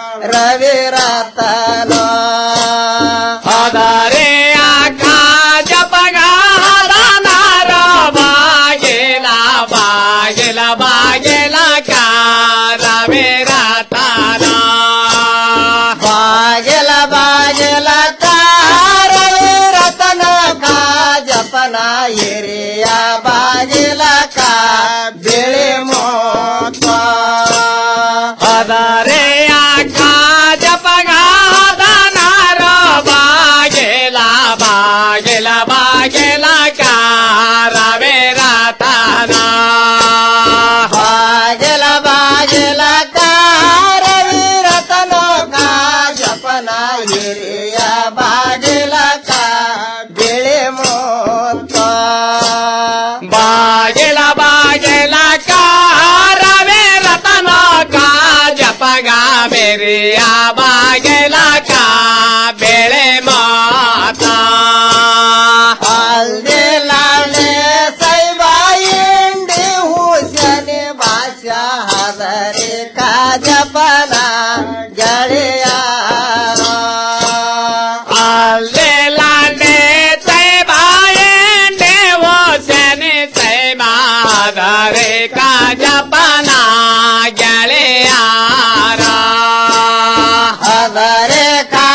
ರವಿರತನ ಹದರಿಯ ಕಾಜ ಪಗಾದನಾರೋ ಬಾಗಿಲ ಬಾಗಿಲ ಬಾಗಿಲ ಕ ರವಿರತನ ಬಾಗಿಲ ಬಾಗಿಲ ಕಾರವಿ ರತನ ಕಾ ಜಪನ ಹಿರಿಯ ಬಾಗಿಲ ಕಾ ಬಿಳಿ ಮೋತ ಅದರೆಯ ಕಾ ಜಪಗಾದ ನಾರ ಬಾಗಿಲ ಬಾಗಿಲ ಬಾಗಿಲ ಕಾರವೆ ರತನ ಬಾಗಿಲ ಬಾಗಿಲ ಕಾರವಿ ರತನ ಕಾ ಜಪನ ಹಿರಿಯ ಬಾಗಿಲ ಕಾ ಬಿಳಿ ಮೋತ ಬಾಗಿಲ ಬಾಗಿಲ ಕಾರವೆ ರತನ ಕಾ ಜಪಗ ಬೆರಿಯ ಬಾಗಿಲ ಕಾ ಬೆಳೆ ಮಾತ ಅಲ್ದಿಲಾನೆ ಸೈಬಾಯಿಂಡಿ ಹೂಸನೆ ಭಾಷಾ ಹದರಿ ಕಾ ಜಪನ ಗೆಳೆಯ ಅಲ್ದಿಲಾನೆ ಹರೇ ಕಾಜ